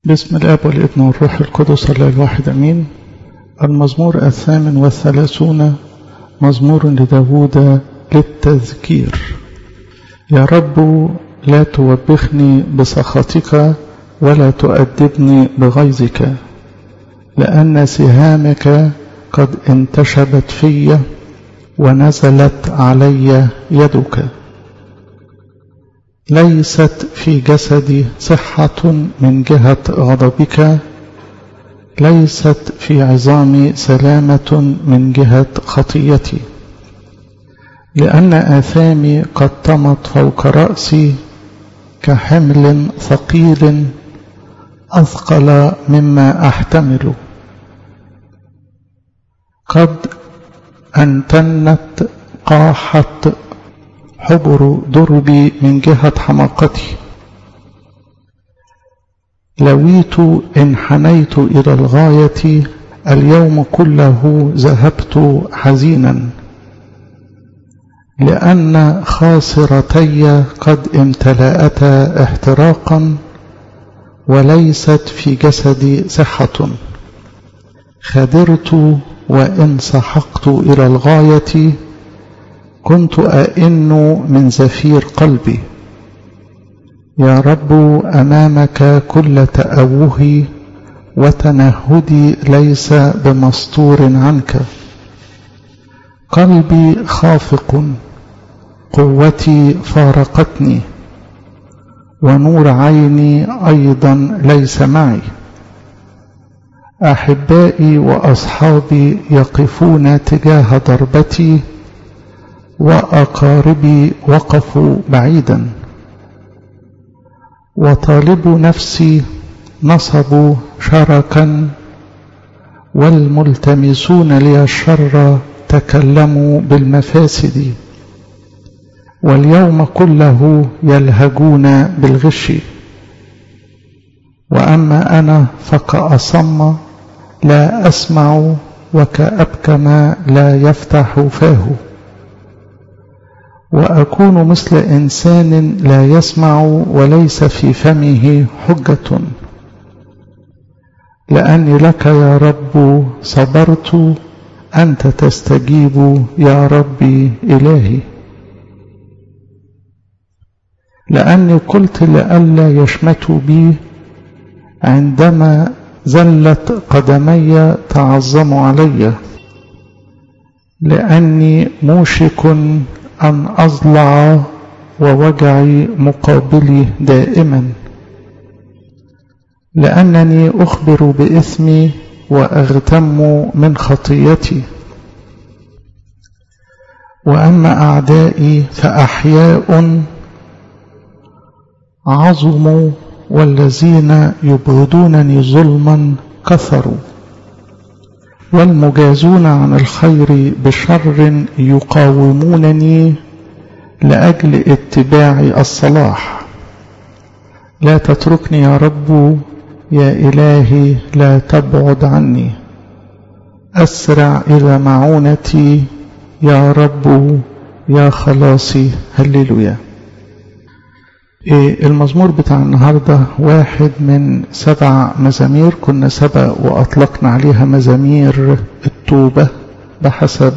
بسم الاب والابن والروح القدس الله الواحد امين المزمور الثامن والثلاثون مزمور لداود للتذكير يا رب لا توبخني بسخطك ولا تؤدبني بغيظك لان سهامك قد انتشبت في ونزلت علي يدك ليست في جسدي صحة من جهة غضبك ليست في عظامي سلامة من جهة خطيتي لأن آثامي قد طمت فوق رأسي كحمل ثقيل أثقل مما أحتمل قد أنتنت قاحت حبر دربي من جهة حماقتي لويت إن حنيت إلى الغاية اليوم كله ذهبت حزينا لأن خاصرتي قد امتلأتا احتراقا وليست في جسدي صحة خدرت وإن سحقت إلى الغاية كنت أئن من زفير قلبي يا رب أمامك كل تأوهي وتنهدي ليس بمستور عنك قلبي خافق قوتي فارقتني ونور عيني أيضا ليس معي أحبائي وأصحابي يقفون تجاه ضربتي وأقاربي وقفوا بعيدا وطالبوا نفسي نصبوا شركا والملتمسون لي الشر تكلموا بالمفاسد واليوم كله يلهجون بالغش وأما أنا فكأصم لا أسمع وكأبكم لا يفتح فاه وأكون مثل إنسان لا يسمع وليس في فمه حجة لأني لك يا رب صبرت أنت تستجيب يا ربي إلهي لأني قلت لئلا يشمتوا بي عندما زلت قدمي تعظم علي لأني موشك أن أضلع ووجعي مقابلي دائما لأنني أخبر بإثمي وأغتم من خطيتي وأما أعدائي فأحياء عظموا والذين يبغضونني ظلما كثروا والمجازون عن الخير بشر يقاومونني لأجل اتباع الصلاح لا تتركني يا رب يا إلهي لا تبعد عني أسرع إلى معونتي يا رب يا خلاصي هللويا المزمور بتاع النهاردة واحد من سبع مزامير كنا سبق وأطلقنا عليها مزامير التوبة بحسب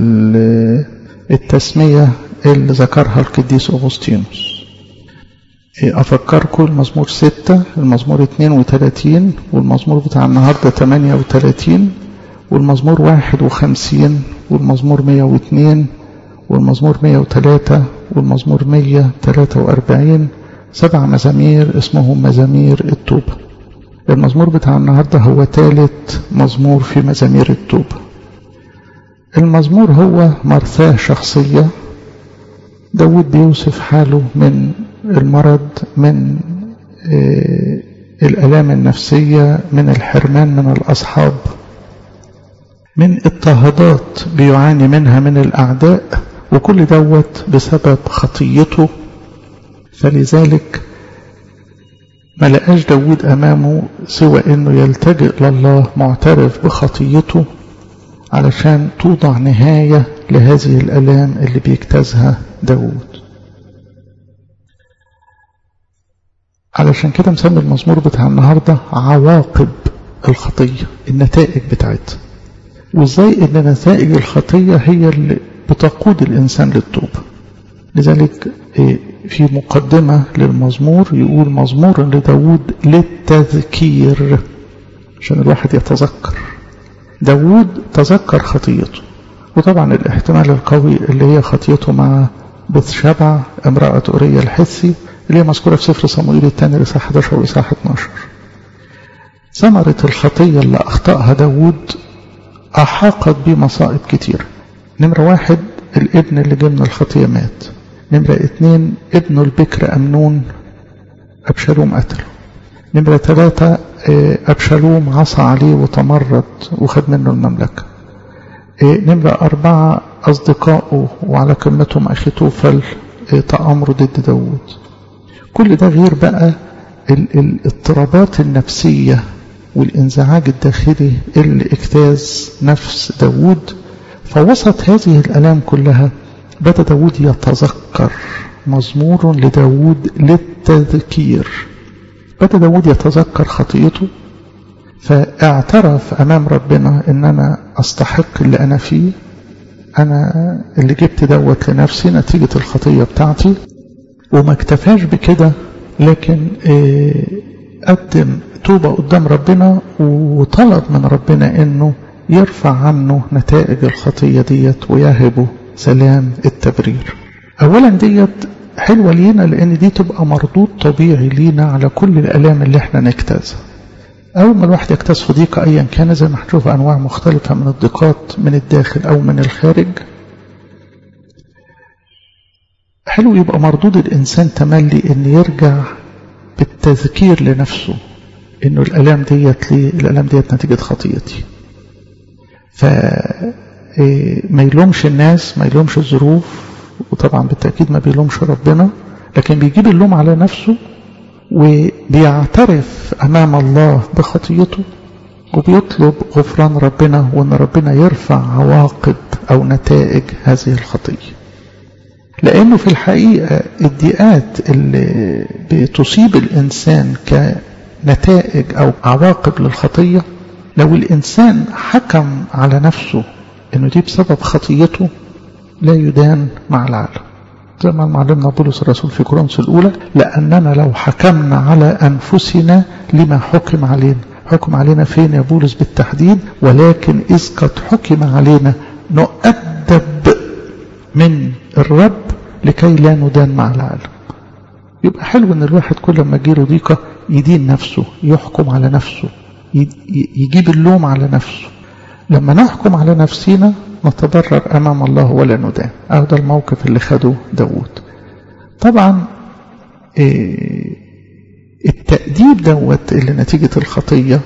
التسمية اللي ذكرها القديس أغسطينوس أفكركم المزمور ستة المزمور اتنين وتلاتين والمزمور بتاع النهاردة تمانية وتلاتين والمزمور واحد وخمسين والمزمور مية واتنين والمزمور مية وتلاتة والمزمور مية تلاتة وأربعين سبع مزامير اسمهم مزامير التوبة المزمور بتاع النهاردة هو ثالث مزمور في مزامير التوبة المزمور هو مرثاة شخصية داود بيوصف حاله من المرض من الآلام النفسية من الحرمان من الأصحاب من اضطهادات بيعاني منها من الأعداء وكل دوت بسبب خطيته فلذلك ما لقاش داود أمامه سوى أنه يلتجئ لله معترف بخطيته علشان توضع نهاية لهذه الألام اللي بيجتازها داود علشان كده مسمي المزمور بتاع النهاردة عواقب الخطية النتائج بتاعتها وازاي ان نتائج الخطية هي اللي بتقود الانسان للتوبة لذلك في مقدمة للمزمور يقول مزمور لداود للتذكير عشان الواحد يتذكر داود تذكر خطيته وطبعا الاحتمال القوي اللي هي خطيته مع بثشبع امرأة أورية الحثي اللي هي مذكورة في سفر صموئيل الثاني لصح 11 وإصحاح 12 ثمرة الخطية اللي أخطأها داود أحاقت بمصائب كتير نمرة واحد الابن اللي جه من الخطية مات نمرة اتنين ابنه البكر أمنون أبشالوم قتله نمرة ثلاثة أبشالوم عصى عليه وتمرد وخد منه المملكة نمرة أربعة أصدقائه وعلى قمتهم أخي توفل تأمروا ضد داود كل ده غير بقى الاضطرابات النفسية والانزعاج الداخلي اللي اجتاز نفس داود فوسط هذه الألام كلها بدأ داود يتذكر مزمور لداود للتذكير بدأ داود يتذكر خطيته فاعترف أمام ربنا إن أنا أستحق اللي أنا فيه أنا اللي جبت دوت لنفسي نتيجة الخطية بتاعتي وما اكتفاش بكده لكن قدم توبة قدام ربنا وطلب من ربنا انه يرفع عنه نتائج الخطية ديت ويهبه سلام التبرير اولا ديت حلوة لينا لان دي تبقى مردود طبيعي لينا على كل الالام اللي احنا نجتازها اول ما الواحد يجتاز في ضيقة ايا كان زي ما هنشوف انواع مختلفة من الضيقات من الداخل او من الخارج حلو يبقى مردود الانسان تملي ان يرجع بالتذكير لنفسه انه الالام ديت ليه الالام ديت نتيجه خطيتي ف ما يلومش الناس ما يلومش الظروف وطبعا بالتاكيد ما بيلومش ربنا لكن بيجيب اللوم على نفسه وبيعترف امام الله بخطيته وبيطلب غفران ربنا وان ربنا يرفع عواقب او نتائج هذه الخطيه لانه في الحقيقه الضيقات اللي بتصيب الانسان كنتائج او عواقب للخطيه لو الانسان حكم على نفسه انه دي بسبب خطيته لا يدان مع العالم زي ما معلمنا بولس الرسول في كورنثوس الاولى لاننا لو حكمنا على انفسنا لما حكم علينا حكم علينا فين يا بولس بالتحديد ولكن اذ قد حكم علينا نؤدب من الرب لكي لا ندان مع العالم يبقى حلو ان الواحد كل ما تجيله ضيقة يدين نفسه يحكم على نفسه يجيب اللوم على نفسه لما نحكم على نفسنا نتضرر امام الله ولا ندان او ده الموقف اللي خده داود طبعا إيه التأديب دوت اللي نتيجة الخطية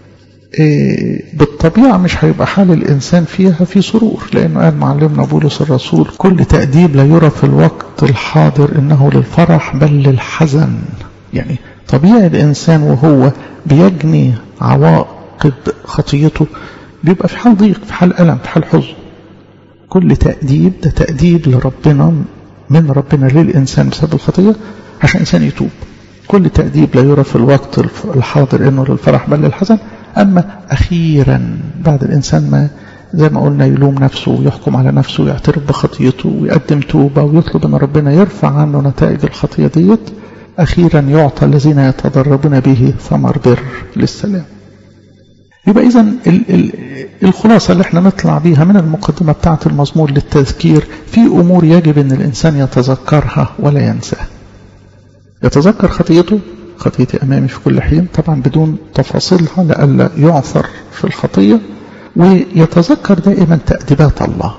بالطبيعة مش هيبقى حال الإنسان فيها في سرور لأنه قال معلمنا بولس الرسول كل تأديب لا يرى في الوقت الحاضر إنه للفرح بل للحزن يعني طبيعي الإنسان وهو بيجني عواقب خطيته بيبقى في حال ضيق في حال ألم في حال حزن كل تأديب ده تأديب لربنا من ربنا للإنسان بسبب الخطية عشان الإنسان يتوب كل تأديب لا يرى في الوقت الحاضر إنه للفرح بل للحزن أما أخيرا بعد الإنسان ما زي ما قلنا يلوم نفسه ويحكم على نفسه ويعترف بخطيته ويقدم توبة ويطلب أن ربنا يرفع عنه نتائج الخطية ديت أخيرا يعطى الذين يتدربون به ثمر بر للسلام يبقى إذا الخلاصة اللي احنا نطلع بيها من المقدمة بتاعة المزمور للتذكير في أمور يجب أن الإنسان يتذكرها ولا ينساها يتذكر خطيته خطيتي أمامي في كل حين طبعا بدون تفاصيلها لألا يعثر في الخطية ويتذكر دائما تأديبات الله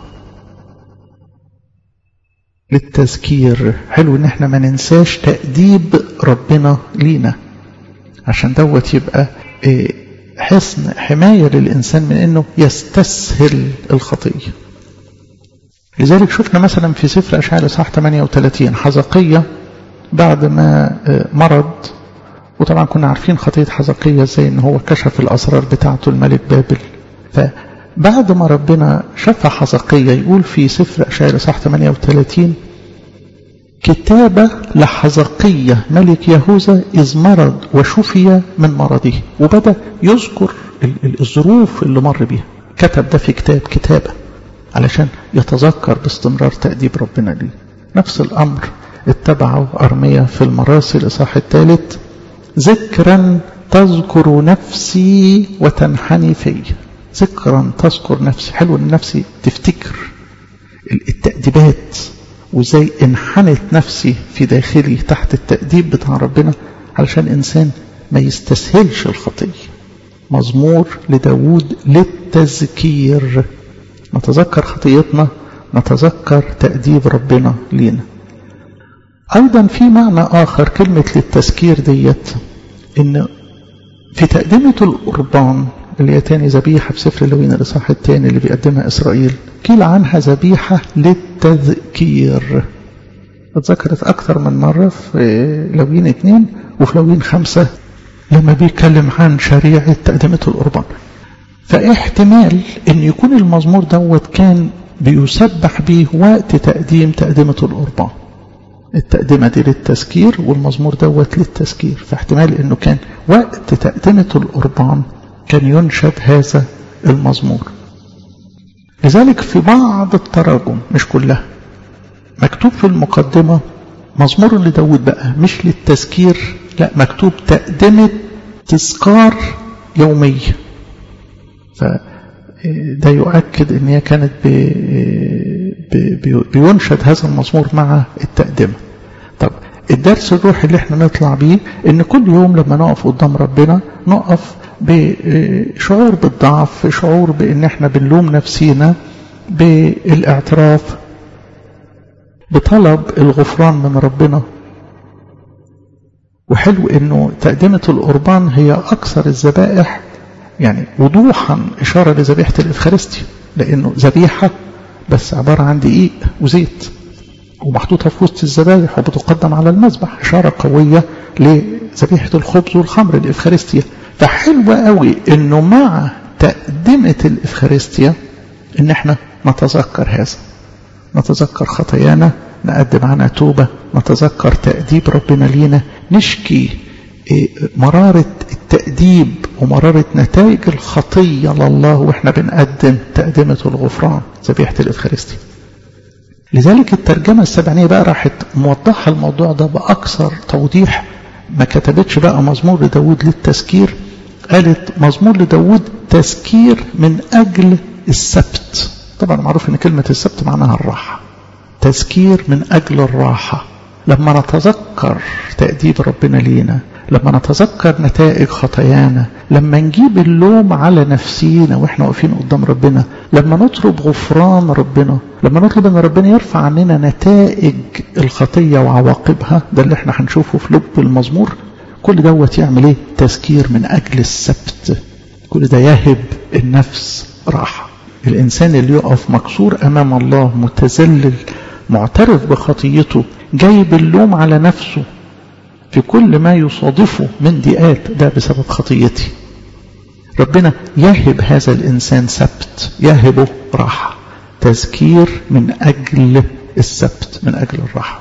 للتذكير حلو ان احنا ما ننساش تأديب ربنا لينا عشان دوت يبقى حصن حماية للإنسان من انه يستسهل الخطية لذلك شفنا مثلا في سفر أشعال صح 38 حزقية بعد ما مرض وطبعا كنا عارفين خطية حزقية ازاي ان هو كشف الأسرار بتاعته الملك بابل فبعد ما ربنا شفى حزقية يقول في سفر أشعار صح 38 كتابة لحزقية ملك يهوذا إذ مرض وشفي من مرضه وبدأ يذكر الظروف اللي مر بيها كتب ده في كتاب كتابة علشان يتذكر باستمرار تأديب ربنا ليه نفس الأمر اتبعه أرمية في المراسل الإصحاح الثالث ذكرا تذكر نفسي وتنحني في ذكرا تذكر نفسي حلو ان نفسي تفتكر التأديبات وازاي انحنت نفسي في داخلي تحت التأديب بتاع ربنا علشان إنسان ما يستسهلش الخطية مزمور لداود للتذكير نتذكر خطيتنا نتذكر تأديب ربنا لينا أيضا في معنى آخر كلمة للتذكير ديت إن في تقدمة القربان اللي هي تاني ذبيحة في سفر لوين الإصحاح التاني اللي بيقدمها إسرائيل قيل عنها ذبيحة للتذكير اتذكرت أكثر من مرة في لوين اتنين وفي لوين خمسة لما بيتكلم عن شريعة تقدمة القربان فاحتمال ان يكون المزمور دوت كان بيسبح به وقت تقديم تقدمة القربان التقدمة دي للتذكير والمزمور دوت للتذكير فاحتمال انه كان وقت تقدمة القربان كان ينشد هذا المزمور لذلك في بعض التراجم مش كلها مكتوب في المقدمة مزمور لداود بقى مش للتذكير لا مكتوب تقدمة تذكار يومية فده يؤكد ان هي كانت بي بي بينشد هذا المزمور مع التقدمة طب الدرس الروحي اللي احنا نطلع بيه ان كل يوم لما نقف قدام ربنا نقف بشعور بالضعف شعور بان احنا بنلوم نفسينا بالاعتراف بطلب الغفران من ربنا وحلو انه تقدمة القربان هي اكثر الذبائح يعني وضوحا اشارة لذبيحة الافخارستيا لانه ذبيحة بس عبارة عن دقيق وزيت ومحطوطة في وسط الذبايح وبتقدم على المذبح اشارة قوية لذبيحة الخبز والخمر الافخارستيا فحلوة قوي انه مع تقدمة الافخارستيا ان احنا نتذكر هذا نتذكر خطايانا نقدم عنها توبة نتذكر تأديب ربنا لينا نشكي مرارة التأديب ومرارة نتائج الخطية لله وإحنا بنقدم تقدمة الغفران ذبيحة الإفخارستي لذلك الترجمة السبعينية بقى راحت موضحة الموضوع ده بأكثر توضيح ما كتبتش بقى مزمور لداود للتذكير قالت مزمور لداود تذكير من أجل السبت طبعا معروف ان كلمة السبت معناها الراحة تذكير من أجل الراحة لما نتذكر تأديب ربنا لينا لما نتذكر نتائج خطايانا لما نجيب اللوم على نفسينا واحنا واقفين قدام ربنا لما نطلب غفران ربنا لما نطلب ان ربنا يرفع عننا نتائج الخطية وعواقبها ده اللي احنا هنشوفه في لب المزمور كل دوت يعمل ايه تذكير من اجل السبت كل ده يهب النفس راحة الانسان اللي يقف مكسور امام الله متذلل معترف بخطيته جايب اللوم على نفسه في كل ما يصادفه من ضيقات ده بسبب خطيتي ربنا يهب هذا الإنسان سبت يهبه راحة تذكير من أجل السبت من أجل الراحة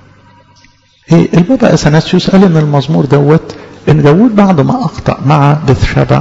البابا أثناسيوس قال إن المزمور دوت إن داود بعد ما أخطأ مع بثشبع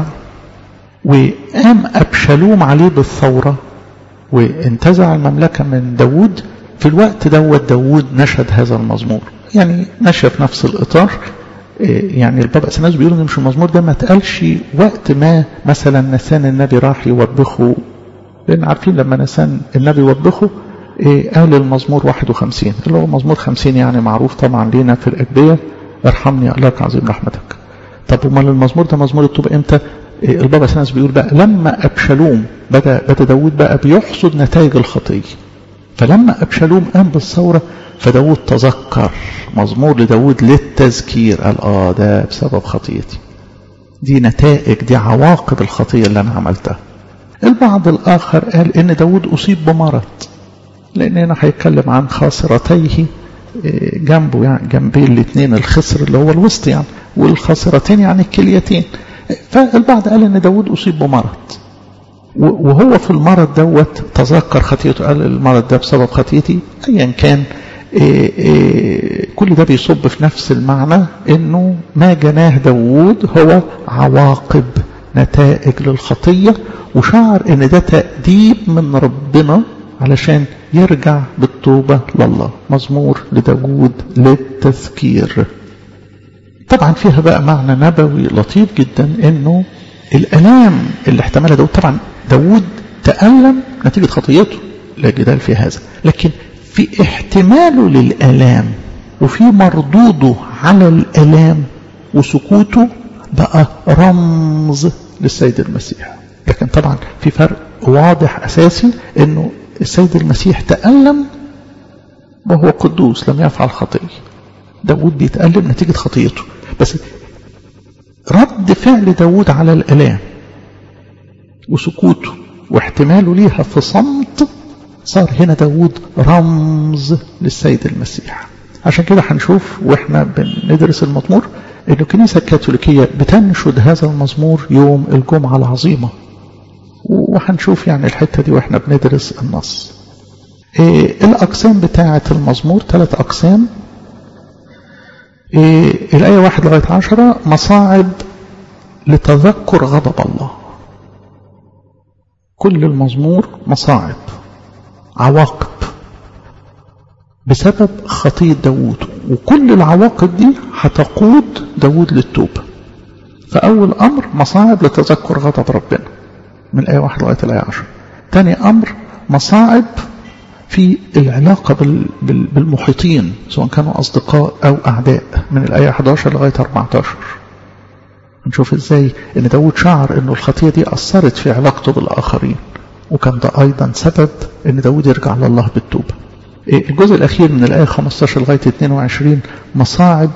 وقام أبشالوم عليه بالثورة وانتزع المملكة من داود في الوقت دوت داود نشد هذا المزمور يعني ماشيه في نفس الإطار يعني البابا أثناس بيقول إن مش المزمور ده ما اتقالش وقت ما مثلا نسان النبي راح يوبخه لأن عارفين لما نسان النبي وبخه قال المزمور 51 اللي هو مزمور 50 يعني معروف طبعا لينا في الأجبية ارحمني الله عظيم رحمتك طب امال المزمور ده مزمور التوبة امتى البابا أثناس بيقول بقى لما أبشالوم بدأ, بدأ داود بقى بيحصد نتائج الخطية فلما أبشالوم قام بالثورة فداود تذكر مزمور لداود للتذكير قال آه ده بسبب خطيتي دي نتائج دي عواقب الخطية اللي أنا عملتها البعض الآخر قال إن داود أصيب بمرض لأن هنا هيتكلم عن خاصرتيه جنبه يعني جنبيه الاثنين الخصر اللي هو الوسط يعني والخاصرتين يعني الكليتين فالبعض قال إن داود أصيب بمرض وهو في المرض دوت تذكر خطيته قال المرض ده بسبب خطيتي ايا كان إيه إيه كل ده بيصب في نفس المعنى انه ما جناه داوود هو عواقب نتائج للخطية وشعر ان ده تأديب من ربنا علشان يرجع بالتوبة لله مزمور لداوود للتذكير طبعا فيها بقى معنى نبوي لطيف جدا انه الالام اللي احتملها داود طبعا داود تألم نتيجة خطيته لا جدال في هذا لكن في احتماله للالام وفي مردوده على الالام وسكوته بقى رمز للسيد المسيح لكن طبعا في فرق واضح اساسي انه السيد المسيح تألم وهو قدوس لم يفعل خطيه داود بيتألم نتيجة خطيته بس رد فعل داود على الألام وسكوته واحتماله ليها في صمت صار هنا داود رمز للسيد المسيح عشان كده هنشوف واحنا بندرس المزمور ان الكنيسة الكاثوليكية بتنشد هذا المزمور يوم الجمعة العظيمة وهنشوف يعني الحتة دي واحنا بندرس النص إيه الأقسام بتاعة المزمور ثلاث أقسام إيه الآية واحد لغاية عشرة مصاعب لتذكر غضب الله كل المزمور مصاعب عواقب بسبب خطية داود وكل العواقب دي هتقود داود للتوبة فأول أمر مصاعب لتذكر غضب ربنا من الآية واحد لغاية الآية عشر تاني أمر مصاعب في العلاقة بالمحيطين سواء كانوا أصدقاء أو أعداء من الآية 11 لغاية 14 نشوف إزاي إن داود شعر إنه الخطية دي أثرت في علاقته بالآخرين وكان ده أيضا سبب إن داود يرجع لله بالتوبة الجزء الأخير من الآية 15 لغاية 22 مصاعب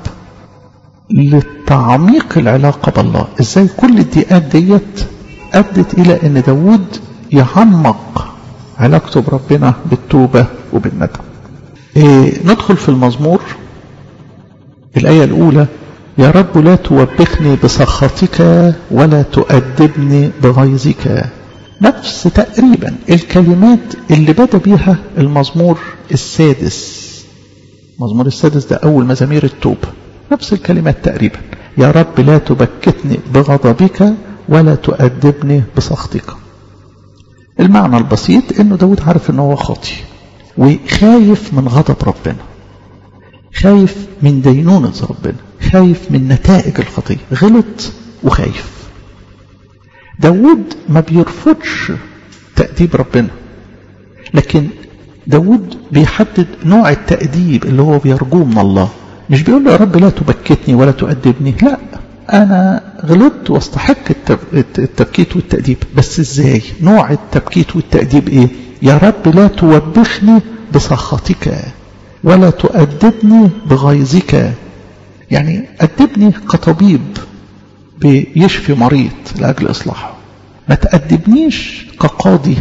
لتعميق العلاقة بالله إزاي كل الضيقات ديت أدت إلى أن داود يعمق علاقته بربنا بالتوبة وبالندم إيه ندخل في المزمور الآية الأولى يا رب لا توبخني بسخطك ولا تؤدبني بغيظك نفس تقريبا الكلمات اللي بدا بيها المزمور السادس المزمور السادس ده أول مزامير التوبة نفس الكلمات تقريبا يا رب لا تبكتني بغضبك ولا تؤدبني بسخطك المعنى البسيط انه داود عارف انه هو خاطي وخايف من غضب ربنا خايف من دينونة ربنا خايف من نتائج الخطية غلط وخايف داود ما بيرفضش تأديب ربنا لكن داود بيحدد نوع التأديب اللي هو بيرجوه من الله مش بيقول له يا رب لا تبكتني ولا تؤدبني لا أنا غلطت واستحق التبكيت والتأديب بس إزاي نوع التبكيت والتأديب إيه يا رب لا توبخني بسخطك ولا تؤدبني بغيظك يعني أدبني كطبيب بيشفي مريض لأجل إصلاحه ما تأدبنيش كقاضي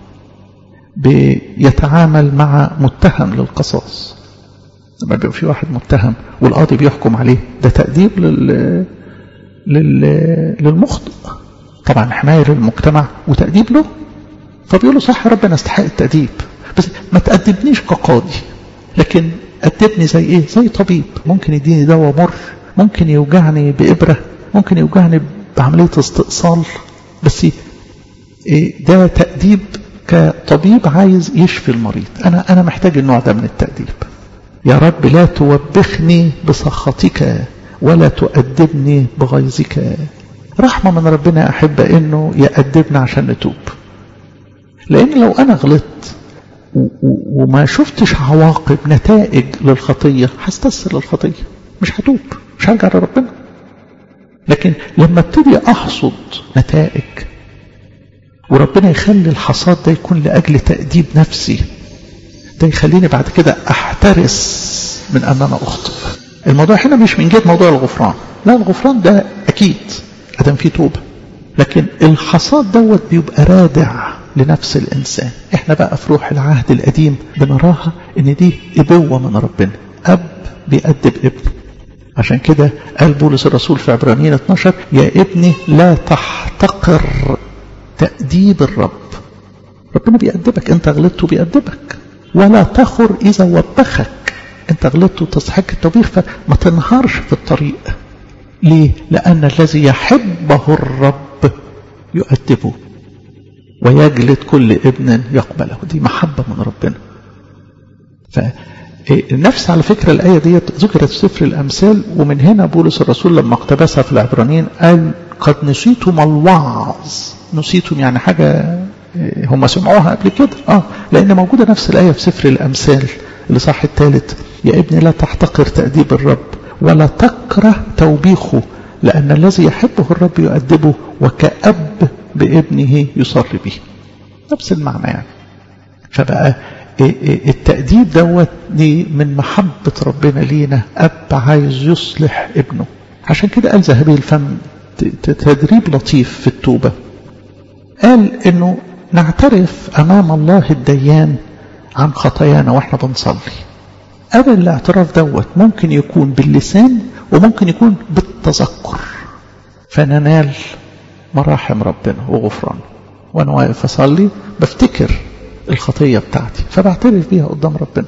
بيتعامل مع متهم للقصاص لما بيبقى في واحد متهم والقاضي بيحكم عليه ده تأديب لل... لل... للمخطئ طبعا حماية للمجتمع وتأديب له فبيقول له صح ربنا استحق التأديب بس ما تأدبنيش كقاضي لكن أدبني زي إيه زي طبيب ممكن يديني دواء مر ممكن يوجعني بإبرة ممكن يوجعني بعملية استئصال بس إيه ده تأديب كطبيب عايز يشفي المريض أنا أنا محتاج النوع ده من التأديب يا رب لا توبخني بسخطك ولا تؤدبني بغيظك رحمة من ربنا أحب إنه يأدبنا عشان نتوب لأن لو أنا غلطت وما شفتش عواقب نتائج للخطية هستسهل الخطية مش هتوب مش هرجع لربنا لكن لما ابتدي أحصد نتائج وربنا يخلي الحصاد ده يكون لأجل تأديب نفسي ده يخليني بعد كده أحترس من أن أنا أخطئ الموضوع هنا مش من جهة موضوع الغفران لا الغفران ده أكيد أدم فيه توبة لكن الحصاد دوت بيبقى رادع لنفس الإنسان احنا بقى في روح العهد القديم بنراها ان دي إبوة من ربنا أب بيأدب ابنه عشان كده قال بولس الرسول في عبرانيين 12 يا ابني لا تحتقر تأديب الرب ربنا بيأدبك انت غلطت بيأدبك ولا تخر إذا وبخك انت غلطت وتستحق التوبيخ فما تنهارش في الطريق ليه لأن الذي يحبه الرب يؤدبه ويجلد كل ابن يقبله دي محبة من ربنا فنفس على فكرة الآية دي ذكرت في سفر الأمثال ومن هنا بولس الرسول لما اقتبسها في العبرانيين قال قد نسيتم الوعظ نسيتم يعني حاجة هم سمعوها قبل كده اه لأن موجودة نفس الآية في سفر الأمثال اللي صح الثالث يا ابني لا تحتقر تأديب الرب ولا تكره توبيخه لأن الذي يحبه الرب يؤدبه وكأب بابنه يصلي به نفس المعنى يعني فبقى التأديب دوت دي من محبة ربنا لينا أب عايز يصلح ابنه عشان كده قال ذهبي الفم تدريب لطيف في التوبة قال انه نعترف امام الله الديان عن خطايانا واحنا بنصلي قبل الاعتراف دوت ممكن يكون باللسان وممكن يكون بالتذكر فننال مراحم ربنا وغفرانه وانا واقف اصلي بفتكر الخطية بتاعتي فبعترف بيها قدام ربنا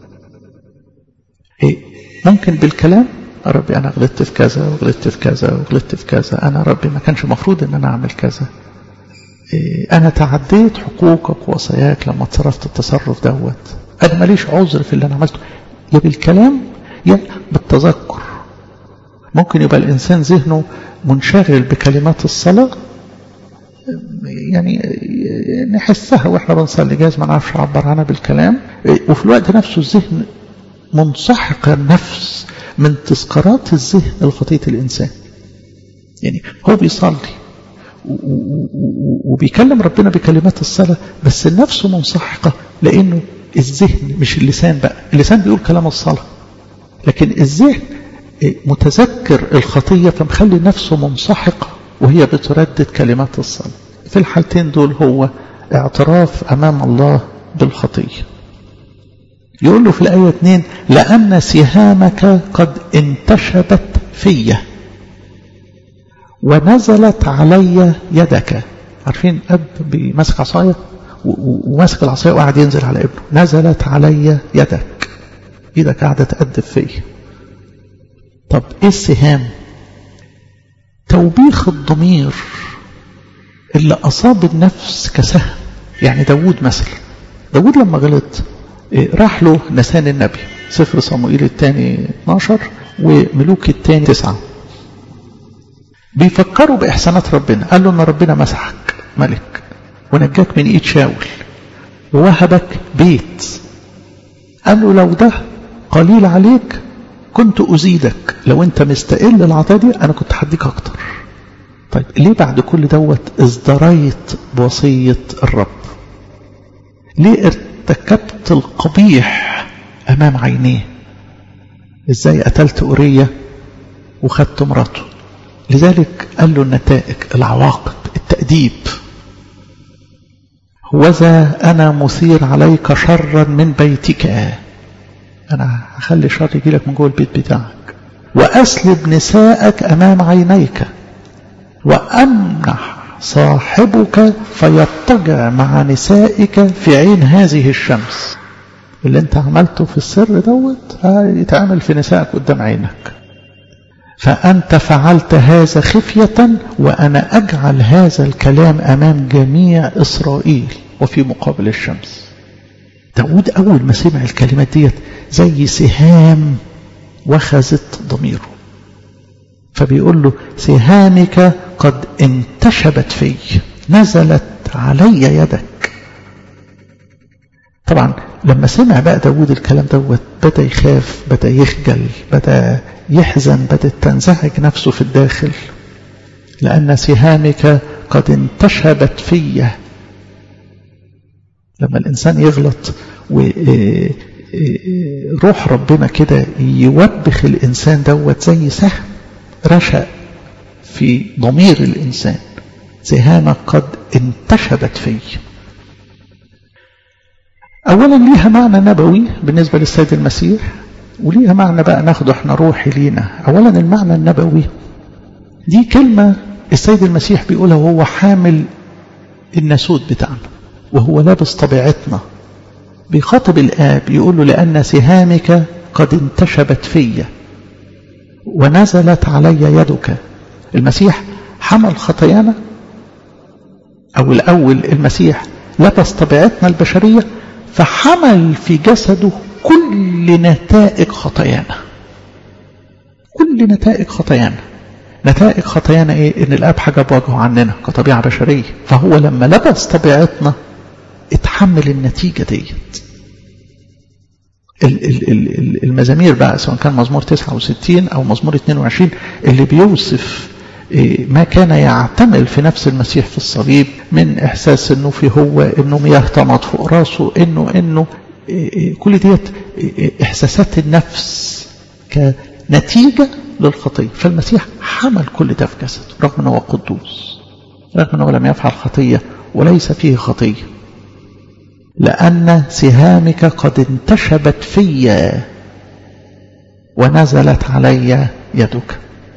إيه ممكن بالكلام ربي أنا غلطت في كذا وغلطت في كذا وغلطت في كذا أنا ربي ما كانش مفروض إن أنا أعمل كذا إيه أنا تعديت حقوقك ووصاياك لما تصرفت التصرف دوت أنا ماليش عذر في اللي أنا عملته يا بالكلام يا بالتذكر ممكن يبقى الإنسان ذهنه منشغل بكلمات الصلاة يعني نحسها واحنا بنصلي جايز ما نعرفش اعبر عنها بالكلام وفي الوقت نفسه الذهن منسحق النفس من تذكارات الذهن لخطيه الانسان يعني هو بيصلي وبيكلم ربنا بكلمات الصلاه بس النفس منسحقه لانه الذهن مش اللسان بقى اللسان بيقول كلام الصلاه لكن الذهن متذكر الخطيه فمخلي نفسه منسحقه وهي بتردد كلمات الصلاة في الحالتين دول هو اعتراف أمام الله بالخطية يقول له في الآية 2 لأن سهامك قد انتشبت في ونزلت علي يدك عارفين أب بيمسك عصاية وماسك العصاية وقاعد ينزل على ابنه نزلت علي يدك ايدك قاعدة تأدب فيا طب ايه السهام توبيخ الضمير اللي أصاب النفس كسهم يعني داود مثلا داود لما غلط راح له نسان النبي سفر صموئيل الثاني 12 وملوك الثاني 9 بيفكروا بإحسانات ربنا قال له أن ربنا مسحك ملك ونجاك من إيد شاول ووهبك بيت قال له لو ده قليل عليك كنت أزيدك لو أنت مستقل العطاء دي أنا كنت هديك أكتر طيب ليه بعد كل دوت ازدريت بوصية الرب ليه ارتكبت القبيح أمام عينيه ازاي قتلت أورية وخدت مراته لذلك قال له النتائج العواقب التأديب وذا أنا مثير عليك شرا من بيتك أنا هخلي الشر يجي لك من جوه البيت بتاعك وأسلب نساءك أمام عينيك وأمنح صاحبك فيضطجع مع نسائك في عين هذه الشمس اللي انت عملته في السر دوت يتعمل في نسائك قدام عينك فأنت فعلت هذا خفية وأنا أجعل هذا الكلام أمام جميع إسرائيل وفي مقابل الشمس داود أول ما سمع الكلمات ديت زي سهام وخزت ضميره فبيقول له سهامك قد انتشبت في نزلت علي يدك طبعا لما سمع بقى داود الكلام دوت بدأ يخاف بدأ يخجل بدأ يحزن بدأت تنزعج نفسه في الداخل لأن سهامك قد انتشبت في لما الإنسان يغلط وروح ربنا كده يوبخ الإنسان دوت زي سهم رشأ في ضمير الإنسان سهامك قد انتشبت في أولا ليها معنى نبوي بالنسبة للسيد المسيح وليها معنى بقى ناخده احنا روحي لينا أولا المعنى النبوي دي كلمة السيد المسيح بيقولها وهو حامل الناسوت بتاعنا وهو لابس طبيعتنا بيخاطب الآب يقول له لأن سهامك قد انتشبت في ونزلت علي يدك المسيح حمل خطايانا أو الأول المسيح لبس طبيعتنا البشرية فحمل في جسده كل نتائج خطايانا كل نتائج خطايانا نتائج خطايانا ايه ان الاب حجب وجهه عننا كطبيعه بشريه فهو لما لبس طبيعتنا اتحمل النتيجه ديت المزامير بقى سواء كان مزمور 69 او مزمور 22 اللي بيوصف ما كان يعتمل في نفس المسيح في الصليب من احساس انه في هو انه مياه طمط فوق راسه انه انه كل ديت احساسات النفس كنتيجه للخطيه فالمسيح حمل كل ده في جسده رغم انه هو قدوس رغم انه لم يفعل خطيه وليس فيه خطيه لأن سهامك قد انتشبت في ونزلت علي يدك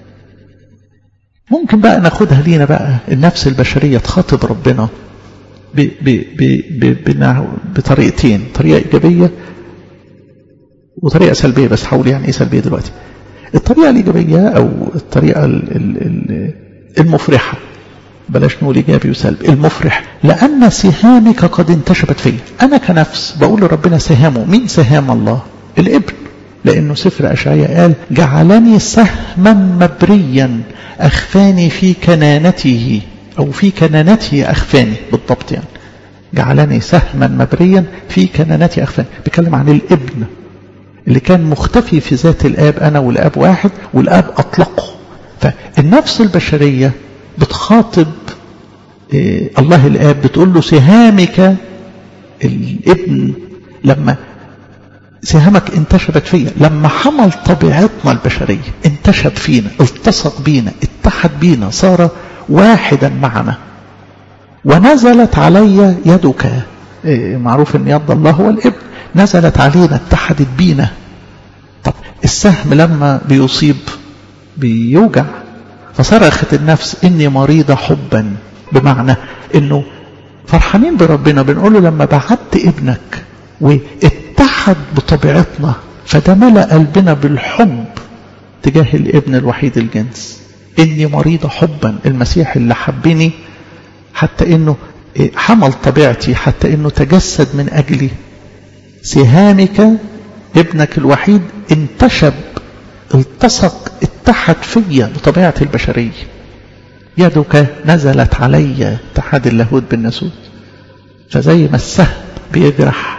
ممكن بقى ناخدها لينا بقى النفس البشرية تخاطب ربنا ب ب ب ب بطريقتين طريقة إيجابية وطريقة سلبية بس حول يعني إيه سلبية دلوقتي الطريقة الإيجابية أو الطريقة المفرحة بلاش نقول إيجابي وسلبي المفرح لأن سهامك قد انتشبت فيا أنا كنفس بقول لربنا سهامه مين سهام الله الابن لأنه سفر أشعياء قال جعلني سهما مبريا أخفاني في كنانته أو في كنانته أخفاني بالضبط يعني جعلني سهما مبريا في كنانته أخفاني بيتكلم عن الابن اللي كان مختفي في ذات الآب أنا والآب واحد والآب أطلقه فالنفس البشرية بتخاطب إيه الله الآب بتقول له سهامك الابن لما سهامك انتشبت فيا لما حمل طبيعتنا البشرية انتشب فينا التصق بينا اتحد بينا صار واحدا معنا ونزلت علي يدك إيه معروف ان يد الله هو الابن نزلت علينا اتحدت بينا طب السهم لما بيصيب بيوجع فصرخت النفس إني مريضة حبا بمعنى إنه فرحانين بربنا بنقول له لما بعت ابنك واتحد بطبيعتنا فده ملأ قلبنا بالحب تجاه الابن الوحيد الجنس إني مريضة حبا المسيح اللي حبني حتى إنه حمل طبيعتي حتى إنه تجسد من أجلي سهامك ابنك الوحيد انتشب التصق اتحد فيا بطبيعتي البشرية يدك نزلت علي اتحاد اللاهوت بالناسوت فزي ما السهم بيجرح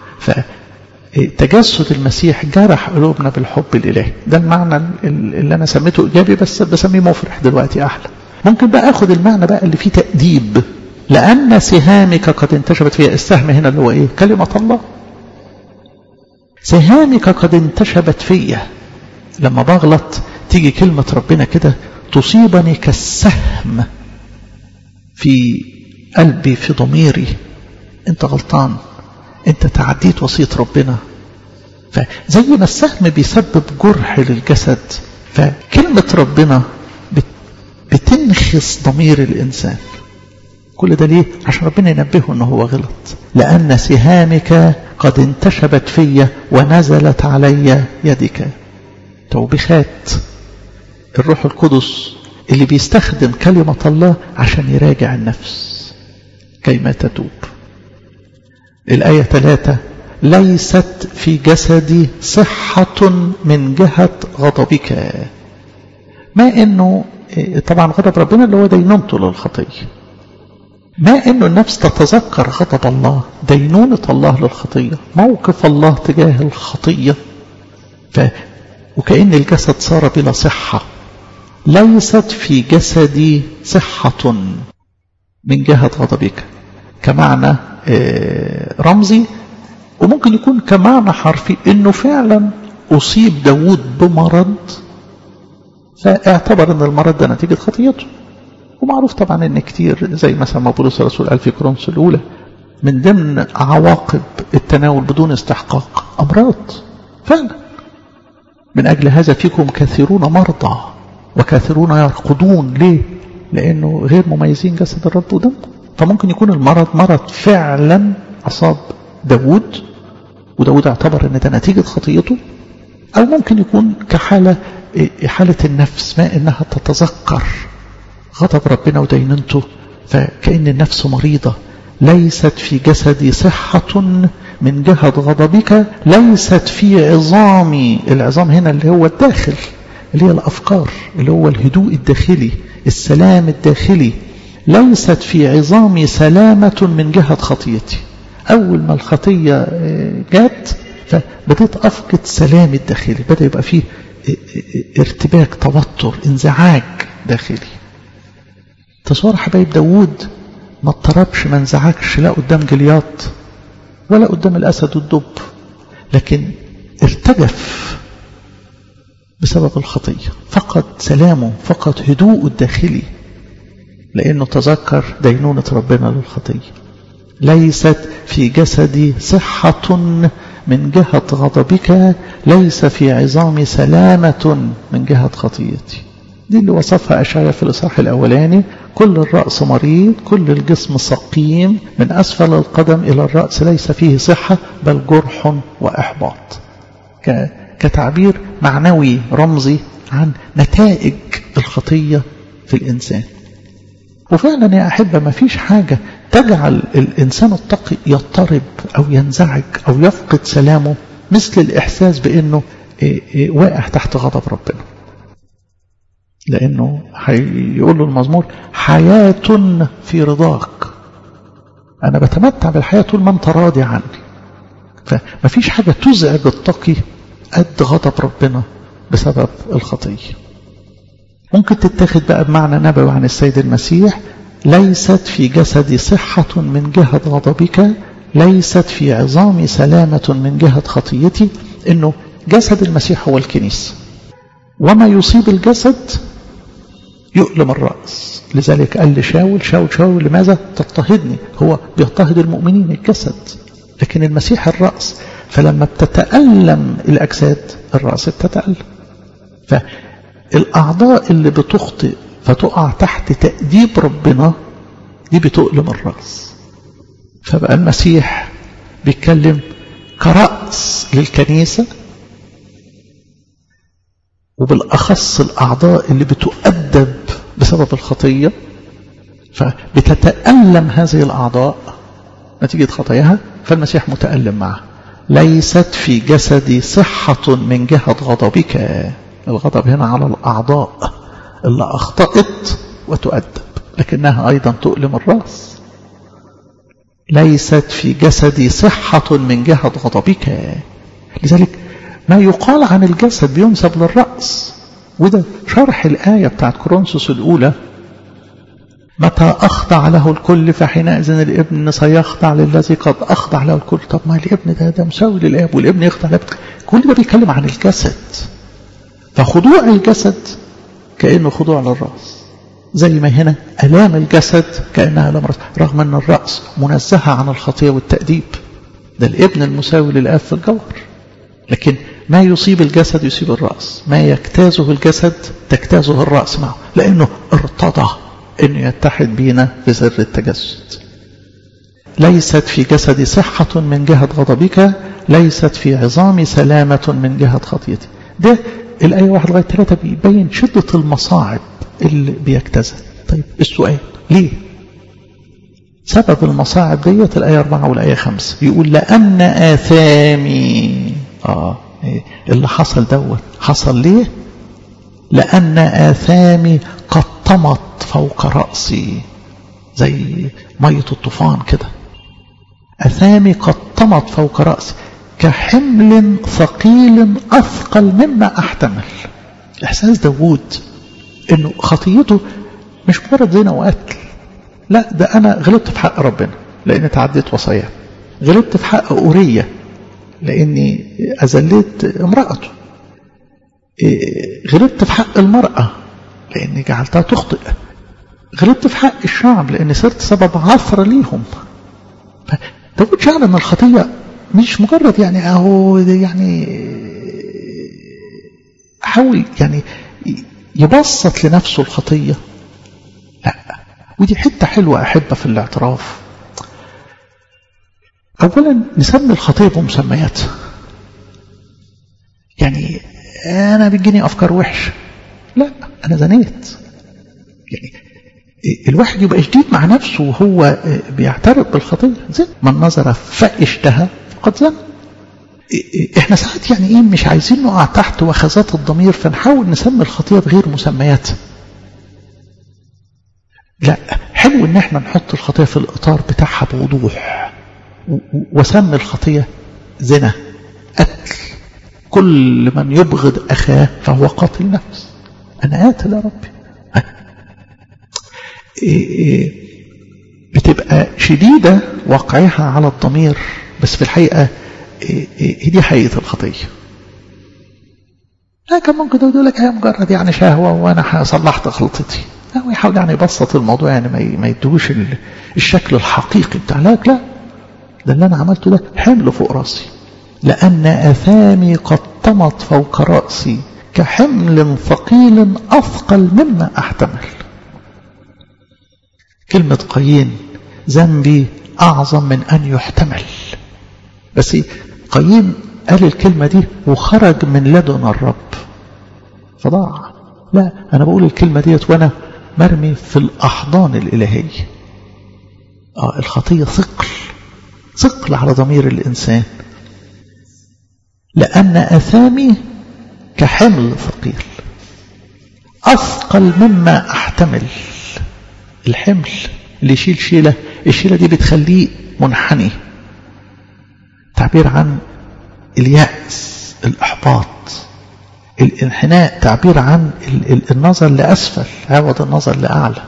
فتجسد المسيح جرح قلوبنا بالحب الإلهي ده المعنى اللي أنا سميته إيجابي بس بسميه مفرح دلوقتي أحلى ممكن بقى أخد المعنى بقى اللي فيه تأديب لأن سهامك قد انتشبت فيها السهم هنا اللي هو إيه كلمة الله سهامك قد انتشبت فيا لما بغلط تيجي كلمة ربنا كده تصيبني كالسهم في قلبي في ضميري انت غلطان انت تعديت وصية ربنا فزي ما السهم بيسبب جرح للجسد فكلمة ربنا بتنخس ضمير الإنسان كل ده ليه عشان ربنا ينبهه انه هو غلط لأن سهامك قد انتشبت في ونزلت علي يدك توبيخات الروح القدس اللي بيستخدم كلمة الله عشان يراجع النفس كيما تتوب الآية ثلاثة ليست في جسدي صحة من جهة غضبك ما انه طبعا غضب ربنا اللي هو دينونته للخطية ما انه النفس تتذكر غضب الله دينونة الله للخطية موقف الله تجاه الخطية ف وكأن الجسد صار بلا صحة ليست في جسدي صحة من جهة غضبك كمعنى رمزي وممكن يكون كمعنى حرفي انه فعلا اصيب داود بمرض فاعتبر ان المرض ده نتيجة خطيته ومعروف طبعا ان كتير زي مثلا ما بولس الرسول قال في كورنثوس الاولى من ضمن عواقب التناول بدون استحقاق امراض فعلا من اجل هذا فيكم كثيرون مرضى وكثيرون يرقدون ليه لانه غير مميزين جسد الرب ودمه فممكن يكون المرض مرض فعلا اصاب داود وداود اعتبر ان ده نتيجة خطيته او ممكن يكون كحالة حالة النفس ما انها تتذكر غضب ربنا وديننته فكأن النفس مريضة ليست في جسدي صحة من جهة غضبك ليست في عظامي العظام هنا اللي هو الداخل اللي هي الأفكار اللي هو الهدوء الداخلي السلام الداخلي ليست في عظامي سلامة من جهة خطيتي أول ما الخطية جات فبدأت أفقد سلامي الداخلي بدأ يبقى فيه ارتباك توتر انزعاج داخلي تصور حبايب داوود ما اضطربش ما انزعجش لا قدام جلياط ولا قدام الأسد والدب لكن ارتجف بسبب الخطية فقد سلامه فقد هدوءه الداخلي لأنه تذكر دينونة ربنا للخطية ليست في جسدي صحة من جهة غضبك ليس في عظامي سلامة من جهة خطيتي دي اللي وصفها أشعيا في الإصحاح الأولاني كل الرأس مريض كل الجسم سقيم من أسفل القدم إلى الرأس ليس فيه صحة بل جرح وإحباط كتعبير معنوي رمزي عن نتائج الخطية في الإنسان وفعلا يا أحبة ما فيش حاجة تجعل الإنسان التقي يضطرب أو ينزعج أو يفقد سلامه مثل الإحساس بأنه واقع تحت غضب ربنا لأنه هيقول له المزمور حياة في رضاك أنا بتمتع بالحياة طول ما أنت راضي عني فما فيش حاجة تزعج التقي قد غضب ربنا بسبب الخطية ممكن تتاخد بقى بمعنى نبوي عن السيد المسيح ليست في جسدي صحة من جهة غضبك ليست في عظامي سلامة من جهة خطيتي انه جسد المسيح هو الكنيسة وما يصيب الجسد يؤلم الرأس لذلك قال لشاول شاول شاول لماذا تضطهدني هو بيضطهد المؤمنين الجسد لكن المسيح الرأس فلما بتتألم الأجساد الرأس بتتألم فالأعضاء اللي بتخطئ فتقع تحت تأديب ربنا دي بتؤلم الرأس فبقى المسيح بيتكلم كرأس للكنيسة وبالأخص الأعضاء اللي بتؤدب بسبب الخطية فبتتألم هذه الأعضاء نتيجة خطاياها فالمسيح متألم معها ليست في جسدي صحة من جهة غضبك الغضب هنا على الأعضاء اللي أخطأت وتؤدب لكنها أيضا تؤلم الرأس ليست في جسدي صحة من جهة غضبك لذلك ما يقال عن الجسد بينسب للرأس وده شرح الآية بتاعت كورنثوس الأولى متى أخضع له الكل فحينئذ الابن سيخضع للذي قد أخضع له الكل طب ما الابن ده ده مساوي للآب والابن يخضع للابن كل ده بيتكلم عن الجسد فخضوع الجسد كأنه خضوع للرأس زي ما هنا ألام الجسد كأنها ألام الرأس رغم أن الرأس منزهة عن الخطية والتأديب ده الابن المساوي للآب في الجوهر لكن ما يصيب الجسد يصيب الرأس ما يجتازه الجسد تجتازه الرأس معه لأنه ارتضى أنه يتحد بينا في سر التجسد ليست في جسدي صحة من جهة غضبك ليست في عظامي سلامة من جهة خطيتي ده الآية واحد لغاية ثلاثة بيبين شدة المصاعب اللي بيجتازها طيب السؤال ليه سبب المصاعب ديت الآية أربعة والآية خمسة يقول لأن آثامي آه اللي حصل دوت حصل ليه لأن آثامي قد طمت فوق رأسي زي مية الطوفان كده أثامي قد طمت فوق رأسي كحمل ثقيل أثقل مما أحتمل إحساس داوود إنه خطيته مش مجرد زنا وقتل لا ده أنا غلطت في حق ربنا لأني تعديت وصاياه غلطت في حق أورية لأني أذليت امرأته غلطت في حق المرأة لأني جعلتها تخطئ غلطت في حق الشعب لأني صرت سبب عثرة ليهم داود شعر أن الخطية مش مجرد يعني أهو يعني حاول يعني يبسط لنفسه الخطية لا ودي حتة حلوة أحبة في الاعتراف أولا نسمي الخطية بمسمياتها يعني أنا بيجيني أفكار وحشة لا أنا زنيت يعني الواحد يبقى شديد مع نفسه وهو بيعترف بالخطية زين من نظر فاشتهى فقد زنى احنا ساعات يعني ايه مش عايزين نقع تحت وخزات الضمير فنحاول نسمي الخطية بغير مسمياتها لا حلو ان احنا نحط الخطية في الاطار بتاعها بوضوح وسمي الخطية زنا قتل كل من يبغض اخاه فهو قاتل نفس انا قاتل يا ربي بتبقى شديدة واقعها على الضمير بس في الحقيقة دي حقيقة الخطية لكن ممكن يقول لك هي مجرد يعني شهوة وأنا صلحت غلطتي هو يحاول يعني يبسط الموضوع يعني ما يدوش الشكل الحقيقي بتاع لك لا ده اللي أنا عملته ده حمل فوق راسي لأن أثامي قد طمت فوق رأسي كحمل ثقيل أثقل مما أحتمل كلمة قايين ذنبي أعظم من أن يحتمل بس قايين قال الكلمة دي وخرج من لدن الرب فضاع لا أنا بقول الكلمة ديت وأنا مرمي في الأحضان الإلهية آه الخطية ثقل ثقل على ضمير الإنسان لأن أثامي كحمل ثقيل أثقل مما أحتمل الحمل اللي يشيل شيلة الشيلة دي بتخليه منحني تعبير عن اليأس الإحباط الانحناء تعبير عن النظر لأسفل عوض النظر لأعلى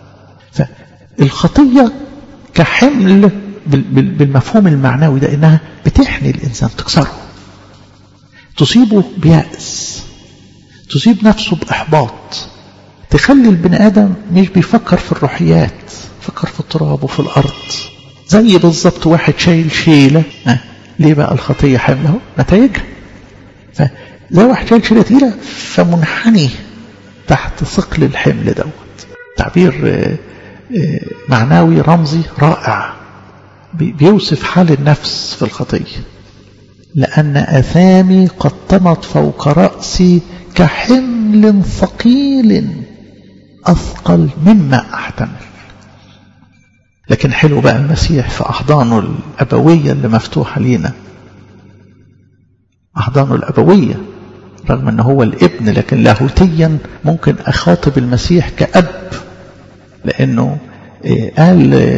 فالخطية كحمل بالمفهوم المعنوي ده إنها بتحني الإنسان تكسره تصيبه بيأس تصيب نفسه بإحباط تخلي البني آدم مش بيفكر في الروحيات فكر في التراب وفي الأرض زي بالظبط واحد شايل شيلة أه. ليه بقى الخطية حمله نتائجها فزي واحد شايل شيلة تقيلة فمنحني تحت ثقل الحمل دوت تعبير معناوي رمزي رائع بيوصف حال النفس في الخطية لأن أثامي قد طمت فوق رأسي كحمل ثقيل أثقل مما أحتمل لكن حلو بقى المسيح في أحضانه الأبوية اللي مفتوحة لينا أحضانه الأبوية رغم أنه هو الابن لكن لاهوتيا ممكن أخاطب المسيح كأب لأنه قال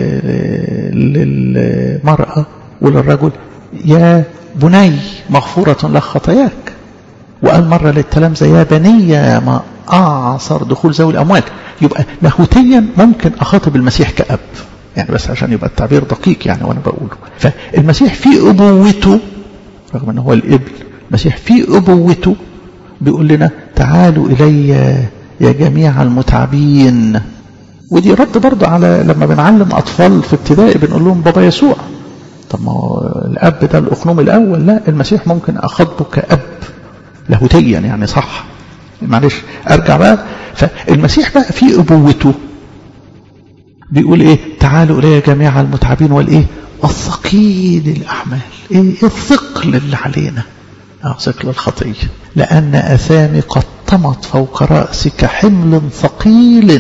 للمرأة وللرجل يا بني مغفورة لك خطاياك وقال مرة للتلامذة يا بني ما أعصر دخول ذوي الأموال يبقى لاهوتيا ممكن أخاطب المسيح كأب يعني بس عشان يبقى التعبير دقيق يعني وأنا بقوله فالمسيح في أبوته رغم أنه هو الابن المسيح في أبوته بيقول لنا تعالوا إلي يا جميع المتعبين ودي رد برضه على لما بنعلم أطفال في ابتدائي بنقول لهم بابا يسوع طب ما هو الأب ده الأخنوم الأول لا المسيح ممكن أخاطبه كأب لاهوتيا يعني صح معلش أرجع بقى فالمسيح بقى في أبوته بيقول إيه تعالوا إلي جميع المتعبين والإيه والثقيل الأحمال إيه الثقل اللي علينا أو ثقل الخطية لأن أثامي قد طمت فوق رأسي كحمل ثقيل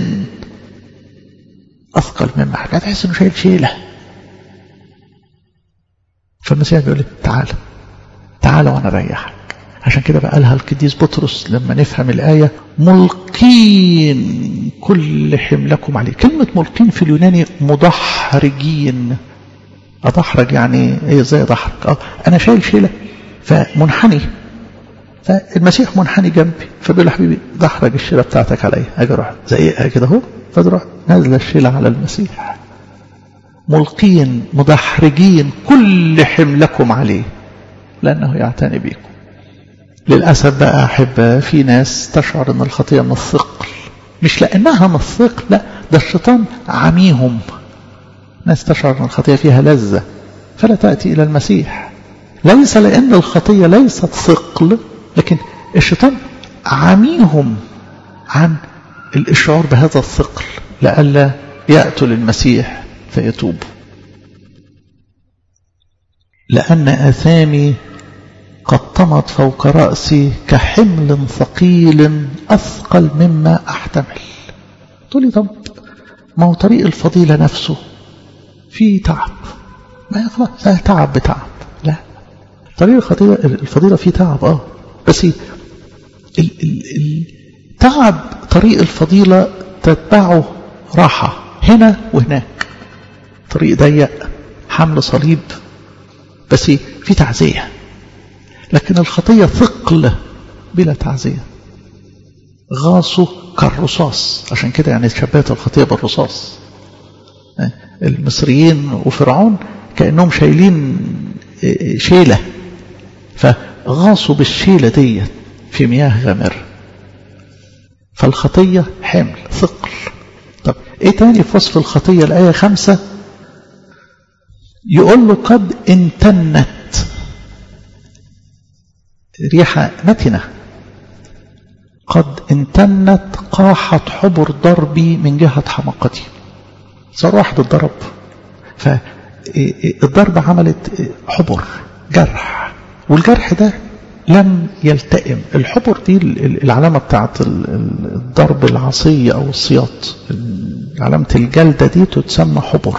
أثقل مما حاجة تحس إنه شايل شيلة فالمسيح بيقول لي تعال تعال وأنا أريحك عشان كده بقى قالها القديس بطرس لما نفهم الآية ملقين كل حملكم عليه كلمة ملقين في اليوناني مدحرجين أدحرج يعني إيه زي دحرج أه أنا شايل شيلة فمنحني فالمسيح منحني جنبي فبيقول حبيبي دحرج الشيلة بتاعتك عليا أجي أروح زيقها كده أهو فتروح نازلة الشيلة على المسيح ملقين مدحرجين كل حملكم عليه لأنه يعتني بكم للأسف بقى أحب في ناس تشعر أن الخطية من الثقل مش لأنها من الثقل لا ده الشيطان عميهم ناس تشعر أن الخطية فيها لذة فلا تأتي إلى المسيح ليس لأن الخطية ليست ثقل لكن الشيطان عميهم عن الإشعار بهذا الثقل لئلا يأتوا للمسيح فيتوبوا لأن آثامي قد طمت فوق رأسي كحمل ثقيل أثقل مما أحتمل تقولي طب ما هو طريق الفضيلة نفسه فيه تعب ما خلاص تعب بتعب لا طريق الفضيلة, الفضيلة فيه تعب اه بس ال ال ال تعب طريق الفضيلة تتبعه راحة هنا وهناك طريق ضيق حمل صليب بس في تعزية لكن الخطية ثقل بلا تعزية غاصه كالرصاص عشان كده يعني شبهت الخطية بالرصاص المصريين وفرعون كأنهم شايلين شيلة فغاصوا بالشيلة دي في مياه غامرة فالخطية حمل ثقل طب ايه تاني في وصف الخطية الآية خمسة يقول له قد انتنت ريحة نتنة قد انتنت قاحت حبر ضربي من جهة حماقتي صار واحد الضرب فالضرب عملت حبر جرح والجرح ده لم يلتئم الحبر دي العلامة بتاعت الضرب العصي أو السياط علامة الجلدة دي تتسمى حبر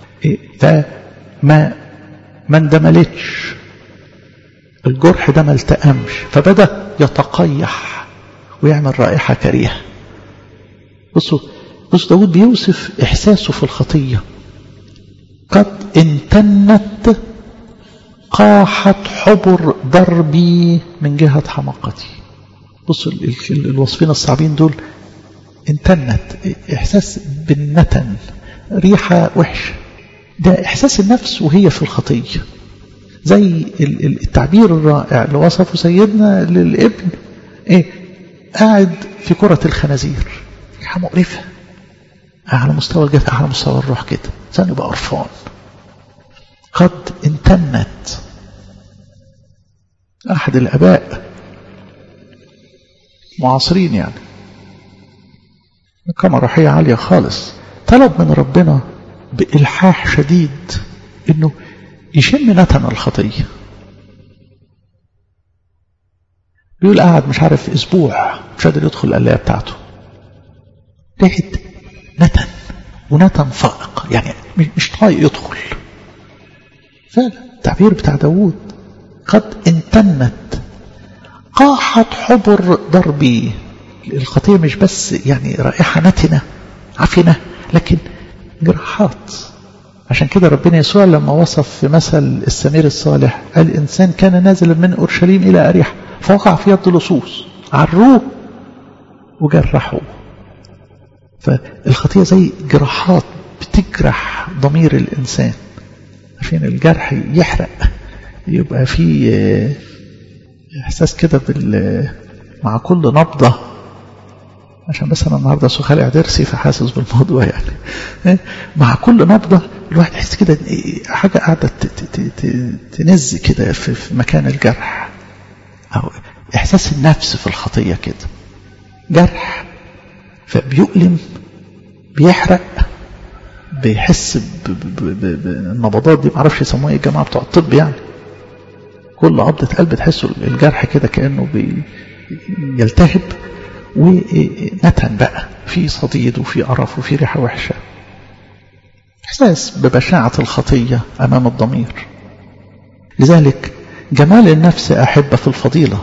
فما ما اندملتش الجرح ده ما التأمش فبدأ يتقيح ويعمل رائحة كريهة بصوا بص داود بيوصف إحساسه في الخطية قد انتنت قاحت حبر ضربي من جهة حماقتي بصوا الوصفين الصعبين دول انتنت إحساس بالنتن ريحة وحشة ده إحساس النفس وهي في الخطية زي التعبير الرائع اللي وصفه سيدنا للابن ايه قاعد في كرة الخنازير ريحة مقرفة على مستوى الجفاء على مستوى الروح كده ثاني بقى قرفان قد انتنت أحد الآباء معاصرين يعني كما روحية عالية خالص طلب من ربنا بإلحاح شديد إنه يشم نتن الخطية بيقول قاعد مش عارف أسبوع مش قادر يدخل القلاية بتاعته ريحة نتن ونتن فائق يعني مش طايق يدخل فعلا التعبير بتاع داوود قد انتنت قاحت حبر ضربي الخطية مش بس يعني رائحة نتنة عفنة لكن جراحات عشان كده ربنا يسوع لما وصف في مثل السمير الصالح قال الإنسان كان نازلا من أورشليم إلى أريح فوقع في يد لصوص عروه وجرحوه فالخطية زي جراحات بتجرح ضمير الإنسان عشان الجرح يحرق يبقى في إحساس كده بال مع كل نبضة عشان بس أنا النهاردة سخالع درسي فحاسس بالموضوع يعني مع كل نبضة الواحد يحس كده حاجة قاعدة تنز كده في مكان الجرح أو إحساس النفس في الخطية كده جرح فبيؤلم بيحرق بيحس بالنبضات دي معرفش يسموها ايه الجماعة بتوع الطب يعني كل قبضة قلب تحسوا الجرح كده كأنه بيلتهب ونتن بقى في صديد وفي قرف وفي ريحة وحشة إحساس ببشاعة الخطية أمام الضمير لذلك جمال النفس أحب في الفضيلة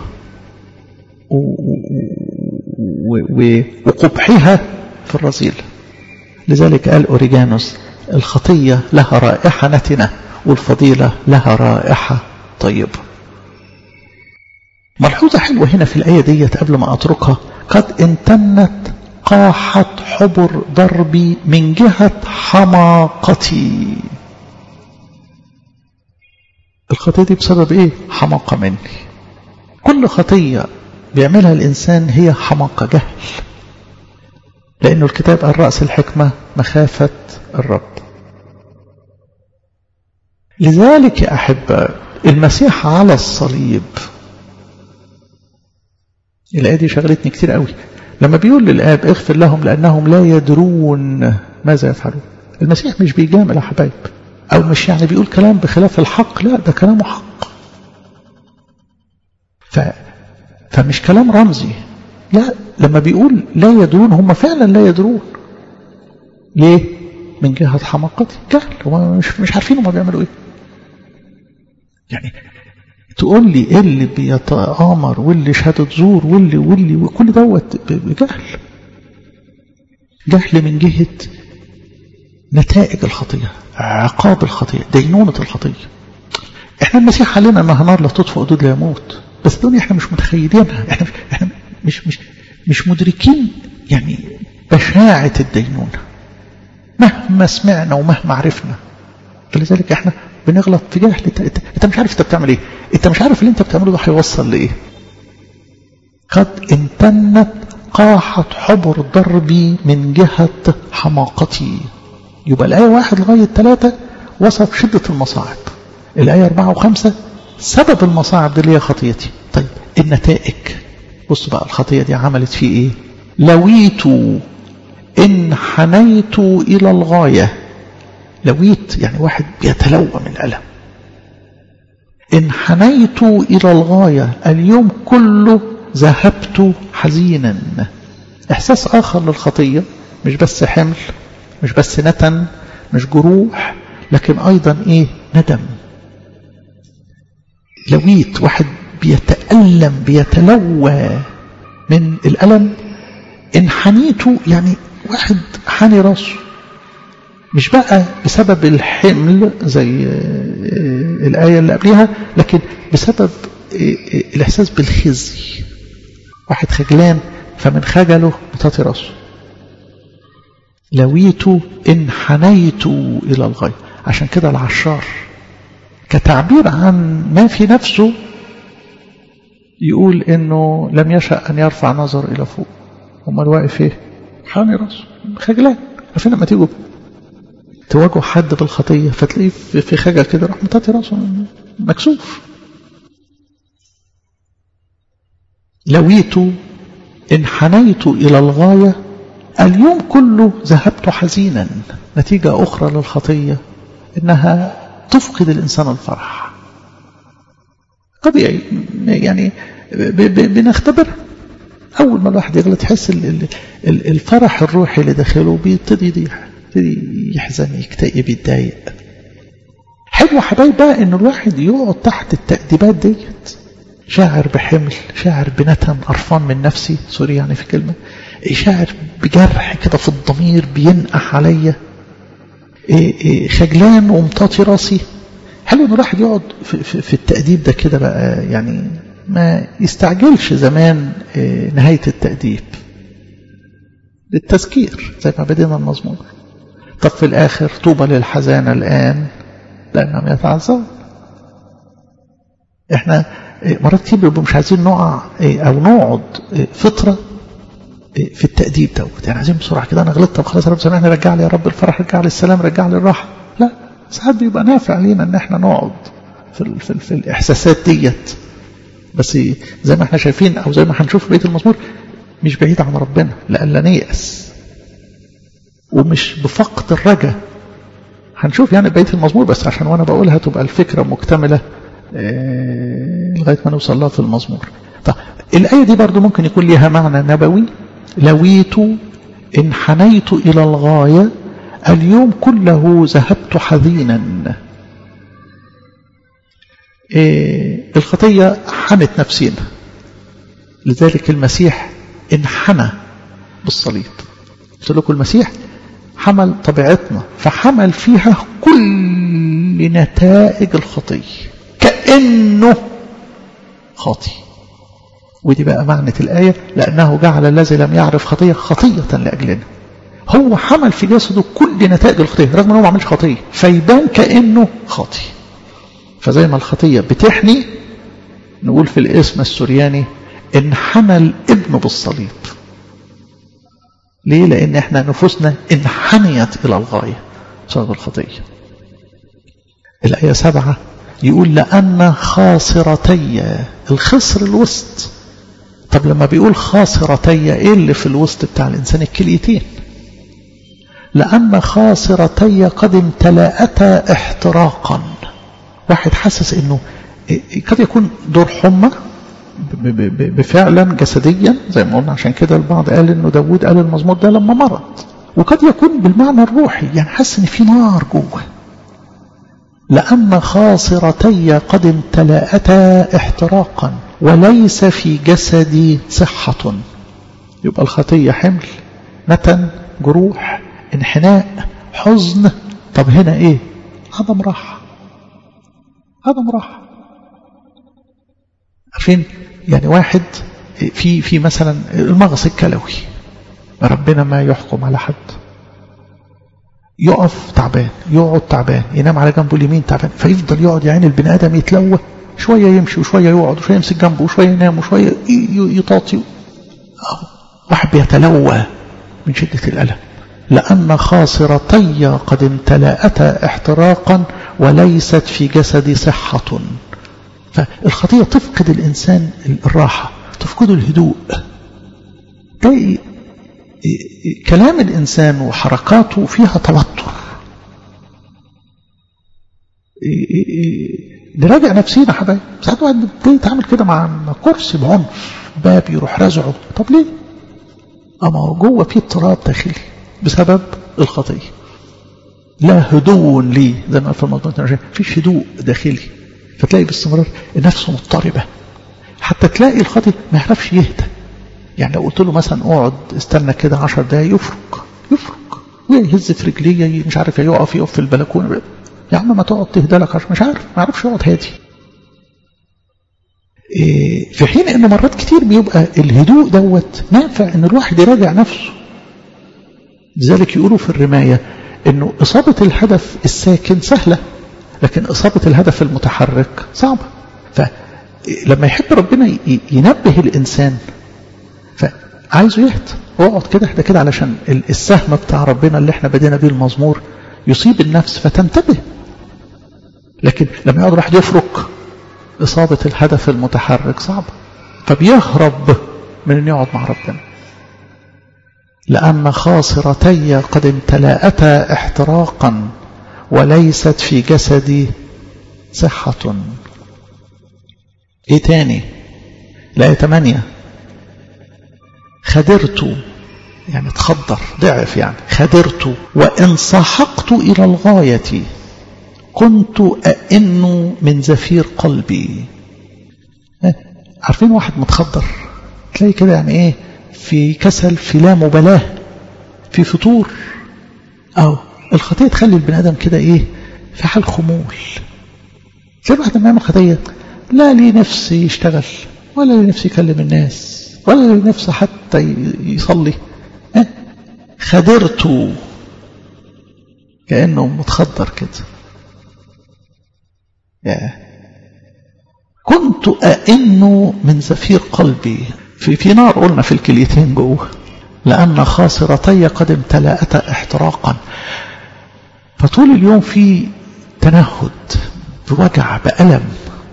وقبحها في الرذيلة لذلك قال أوريجانوس الخطية لها رائحة نتنة والفضيلة لها رائحة طيبة ملحوظة حلوة هنا في الآية ديت قبل ما أتركها قد انتنت قاحت حبر ضربي من جهة حماقتي الخطية دي بسبب ايه حماقة مني كل خطية بيعملها الإنسان هي حماقة جهل لأنه الكتاب قال رأس الحكمة مخافة الرب لذلك يا أحبة المسيح على الصليب الآية دي شغلتني كتير قوي لما بيقول للآب اغفر لهم لأنهم لا يدرون ماذا يفعلون المسيح مش بيجامل يا حبايب أو مش يعني بيقول كلام بخلاف الحق لا ده كلامه حق ف... فمش كلام رمزي لا لما بيقول لا يدرون هم فعلا لا يدرون ليه من جهة حماقتي جهل هم مش, مش عارفين هم بيعملوا ايه يعني تقول لي ايه اللي بيتآمر واللي شهادة زور واللي واللي وكل دوت بجهل جهل من جهة نتائج الخطية عقاب الخطية دينونة الخطية احنا المسيح علينا انها نار لا تطفئ حدود لا يموت بس الدنيا احنا مش متخيلينها احنا مش احنا مش مش مش مدركين يعني بشاعة الدينونة مهما سمعنا ومهما عرفنا فلذلك احنا بنغلط في جهل انت, انت, انت مش عارف انت بتعمل ايه انت مش عارف اللي انت بتعمله ده هيوصل لايه قد امتنت قاحت حبر ضربي من جهة حماقتي يبقى الآية واحد لغاية ثلاثة وصف شدة المصاعب الآية أربعة وخمسة سبب المصاعب دي اللي هي خطيتي طيب النتائج بص بقى الخطية دي عملت فيه ايه لويت إن حنيت إلى الغاية لويت يعني واحد بيتلوى من الألم إن حنيت إلى الغاية اليوم كله ذهبت حزينا إحساس آخر للخطية مش بس حمل مش بس نتن مش جروح لكن أيضا إيه ندم لويت واحد بيتألم بيتلوى من الألم إن حنيته يعني واحد حاني راسه مش بقى بسبب الحمل زي الآية اللي قبلها لكن بسبب الإحساس بالخزي واحد خجلان فمن خجله بتطي راسه لويت إن حنيت إلى الغاية عشان كده العشار كتعبير عن ما في نفسه يقول إنه لم يشأ أن يرفع نظر إلى فوق امال واقف إيه حاني راسه خجلان عارفين لما تيجوا تواجهوا حد بالخطية فتلاقيه في خجل كده راح مطاطي راسه مكسوف لويت إن حنيت إلى الغاية اليوم كله ذهبت حزينا نتيجة أخرى للخطية إنها تفقد الإنسان الفرح طبيعي يعني بنختبر أول ما الواحد يغلط يحس الفرح الروحي اللي داخله بيبتدي يضيع يبتدي يحزن يكتئب يتضايق حلو حبايب بقى إن الواحد يقعد تحت التأديبات ديت شاعر بحمل شاعر بنتن قرفان من نفسي سوري يعني في كلمة شاعر بجرح كده في الضمير بينقح عليا خجلان ومطاطي راسي حلو ان الواحد يقعد في, في, في التأديب ده كده بقى يعني ما يستعجلش زمان نهاية التأديب للتذكير زي ما بدينا المزمور طب في الآخر طوبى للحزانة الآن لأنهم يتعذرون احنا مرات كتير بنبقى مش عايزين نقع او نقعد فتره في التأديب دوت يعني عايزين بسرعه كده انا غلطت طب خلاص يا رب سامحني رجع لي يا رب الفرح رجع لي السلام رجع لي الراحه لا ساعات بيبقى نافع لينا ان احنا نقعد في ال في, ال في الاحساسات ديت بس زي ما احنا شايفين او زي ما هنشوف في بيت المزمور مش بعيد عن ربنا لألا نيأس ومش بفقد الرجاء هنشوف يعني بيت المزمور بس عشان وانا بقولها تبقى الفكرة مكتملة لغاية ما نوصل لها في المزمور طيب الآية دي برضو ممكن يكون لها معنى نبوي لويت إن حنيت إلى الغاية اليوم كله ذهبت حزينا إيه الخطية حمت نفسينا لذلك المسيح انحنى بالصليب قلت لكم المسيح حمل طبيعتنا فحمل فيها كل نتائج الخطيه كأنه خاطي ودي بقى معنى الآية لأنه جعل الذي لم يعرف خطية خطية لأجلنا هو حمل في جسده كل نتائج الخطية رغم أنه ما عملش خطية فيبان كأنه خاطي فزي ما الخطية بتحني نقول في الاسم السورياني انحنى الابن بالصليب ليه لأن احنا نفوسنا انحنيت إلى الغاية بسبب الخطية الآية سبعة يقول لأن خاصرتي الخصر الوسط طب لما بيقول خاصرتي ايه اللي في الوسط بتاع الإنسان الكليتين لأن خاصرتي قد امتلأتا احتراقا واحد حاسس انه قد يكون دور حمى بفعلا جسديا زي ما قلنا عشان كده البعض قال انه داود قال المزمور ده لما مرض وقد يكون بالمعنى الروحي يعني حاسس ان في نار جوه لأن خاصرتي قد امتلأتا احتراقا وليس في جسدي صحة يبقى الخطية حمل نتن جروح انحناء حزن طب هنا ايه عدم راحة عدم راحة عارفين يعني واحد في في مثلا المغص الكلوي ربنا ما يحكم على حد يقف تعبان يقعد تعبان ينام على جنبه اليمين تعبان فيفضل يقعد يعني البني ادم يتلوى شويه يمشي وشويه يقعد وشويه يمسك جنبه وشويه ينام وشويه يطاطي واحد بيتلوى من شده الالم لأن خاصرتي قد امتلأتا احتراقا وليست في جسدي صحة فالخطية تفقد الإنسان الراحة تفقده الهدوء تلاقي كلام الإنسان وحركاته فيها توتر نراجع نفسينا حبايب ساعات واحد بيتعامل كده مع كرسي بعنف باب يروح رازعه طب ليه؟ أما هو جوه في اضطراب داخلي بسبب الخطية لا هدوء لي زي ما في الموضوع فيش هدوء داخلي فتلاقي باستمرار نفسه مضطربة حتى تلاقي الخطية ما يعرفش يهدى يعني لو قلت له مثلا اقعد استنى كده عشر دقايق يفرق يفرق ويهز في رجليه مش عارف يقف يقف في البلكونه يا عم ما تقعد تهدى لك عشان مش عارف ما يعرفش يقعد هادي إيه في حين ان مرات كتير بيبقى الهدوء دوت نافع ان الواحد يراجع نفسه لذلك يقولوا في الرماية انه اصابة الهدف الساكن سهلة لكن اصابة الهدف المتحرك صعبة فلما يحب ربنا ينبه الانسان فعايزه يهدى اقعد كده اهدى كده علشان السهم بتاع ربنا اللي احنا بدينا بيه المزمور يصيب النفس فتنتبه لكن لما يقعد واحد يفرك إصابة الهدف المتحرك صعبة فبيهرب من أن يقعد مع ربنا لأن خاصرتي قد امتلأتا احتراقا وليست في جسدي صحة ايه تاني لا تمانية خدرت يعني تخدر ضعف يعني خدرت وإن سحقت إلى الغاية كنت أئن من زفير قلبي عارفين واحد متخدر تلاقي كده يعني ايه في كسل في لا مبالاة في فطور أو الخطية تخلي البني آدم كده ايه في حال خمول تلاقي واحد لما يعمل خطية لا لي نفسي يشتغل ولا لي نفسي يكلم الناس ولا لي نفسي حتى يصلي اه خدرته كأنه متخدر كده كنت أئن من زفير قلبي في في نار قلنا في الكليتين جوه لأن خاصرتي قد امتلأتا احتراقا فطول اليوم في تنهد بوجع بألم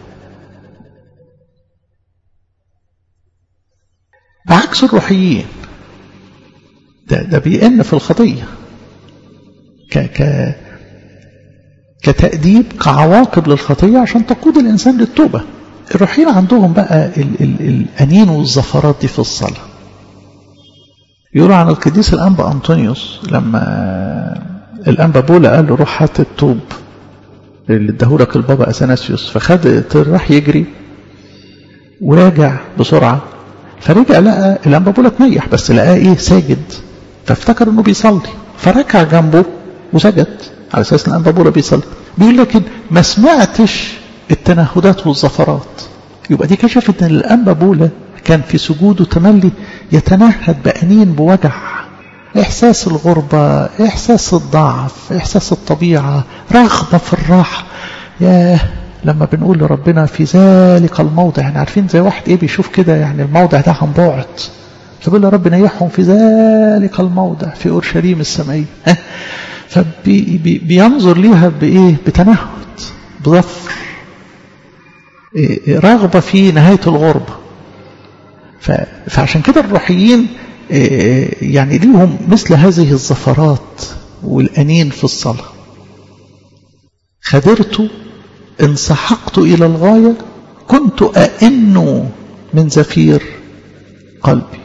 بعكس الروحيين ده, ده بيئن في الخطية ك ك كتأديب كعواقب للخطية عشان تقود الإنسان للتوبة الروحيين عندهم بقى ال ال الأنين والزفرات دي في الصلاة يقولوا عن القديس الأنبا أنطونيوس لما الأنبا بولا قال له روح هات التوب اللي اداهولك البابا أثناسيوس فخد راح يجري وراجع بسرعة فرجع لقى الأنبا بولا تنيح بس لقاه إيه ساجد فافتكر إنه بيصلي فركع جنبه وسجد على أساس أن الأنبا بولا بيصلي بيقول لكن ما سمعتش التنهدات والزفرات يبقى دي كشفت أن الأنبا بولا كان في سجوده تملي يتنهد بأنين بوجع إحساس الغربة إحساس الضعف إحساس الطبيعة رغبة في الراحة ياه لما بنقول لربنا في ذلك الموضع يعني عارفين زي واحد ايه بيشوف كده يعني الموضع ده عن بعد فبيقول له ربنا يحهم في ذلك الموضع في اورشليم السمائيه فبينظر ليها بايه بتنهد بظفر رغبه في نهايه الغربه فعشان كده الروحيين يعني ليهم مثل هذه الزفرات والأنين في الصلاة خدرت انسحقت إلى الغاية كنت أئن من زفير قلبي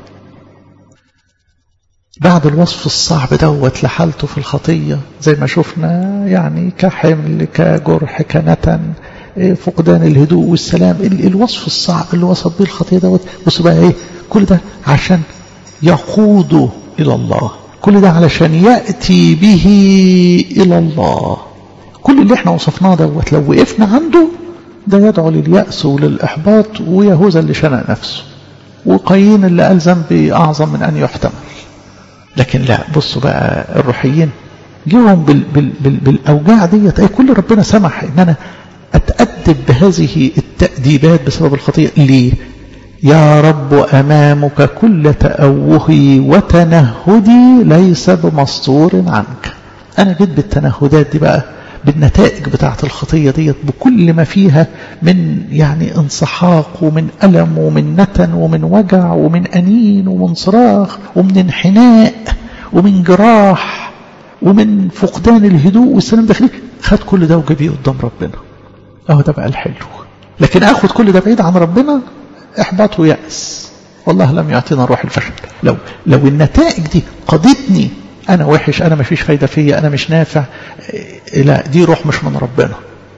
بعد الوصف الصعب دوت لحالته في الخطية زي ما شفنا يعني كحمل كجرح كنتن فقدان الهدوء والسلام الوصف الصعب اللي وصف به الخطية دوت بص بقى ايه كل ده عشان يقوده إلى الله كل ده علشان يأتي به إلى الله كل اللي احنا وصفناه دوت لو وقفنا عنده ده يدعو لليأس وللإحباط ويهوذا اللي شنق نفسه وقايين اللي قال ذنبي أعظم من أن يحتمل لكن لا بصوا بقى الروحيين جيهم بال بال بال بالأوجاع ديت أي كل ربنا سمح إن أنا أتأدب بهذه التأديبات بسبب الخطيئة ليه يا رب أمامك كل تأوهي وتنهدي ليس بمسطور عنك أنا جيت بالتنهدات دي بقى بالنتائج بتاعة الخطية ديت بكل ما فيها من يعني انسحاق ومن ألم ومن نتن ومن وجع ومن أنين ومن صراخ ومن انحناء ومن جراح ومن فقدان الهدوء والسلام الداخلي خد كل ده وجابيه قدام ربنا اهو ده بقى الحلو لكن اخد كل ده بعيد عن ربنا احباط ويأس والله لم يعطينا روح الفشل لو لو النتائج دي قضتني انا وحش انا ما فيش فايده فيا انا مش نافع إيه لا دي روح مش من ربنا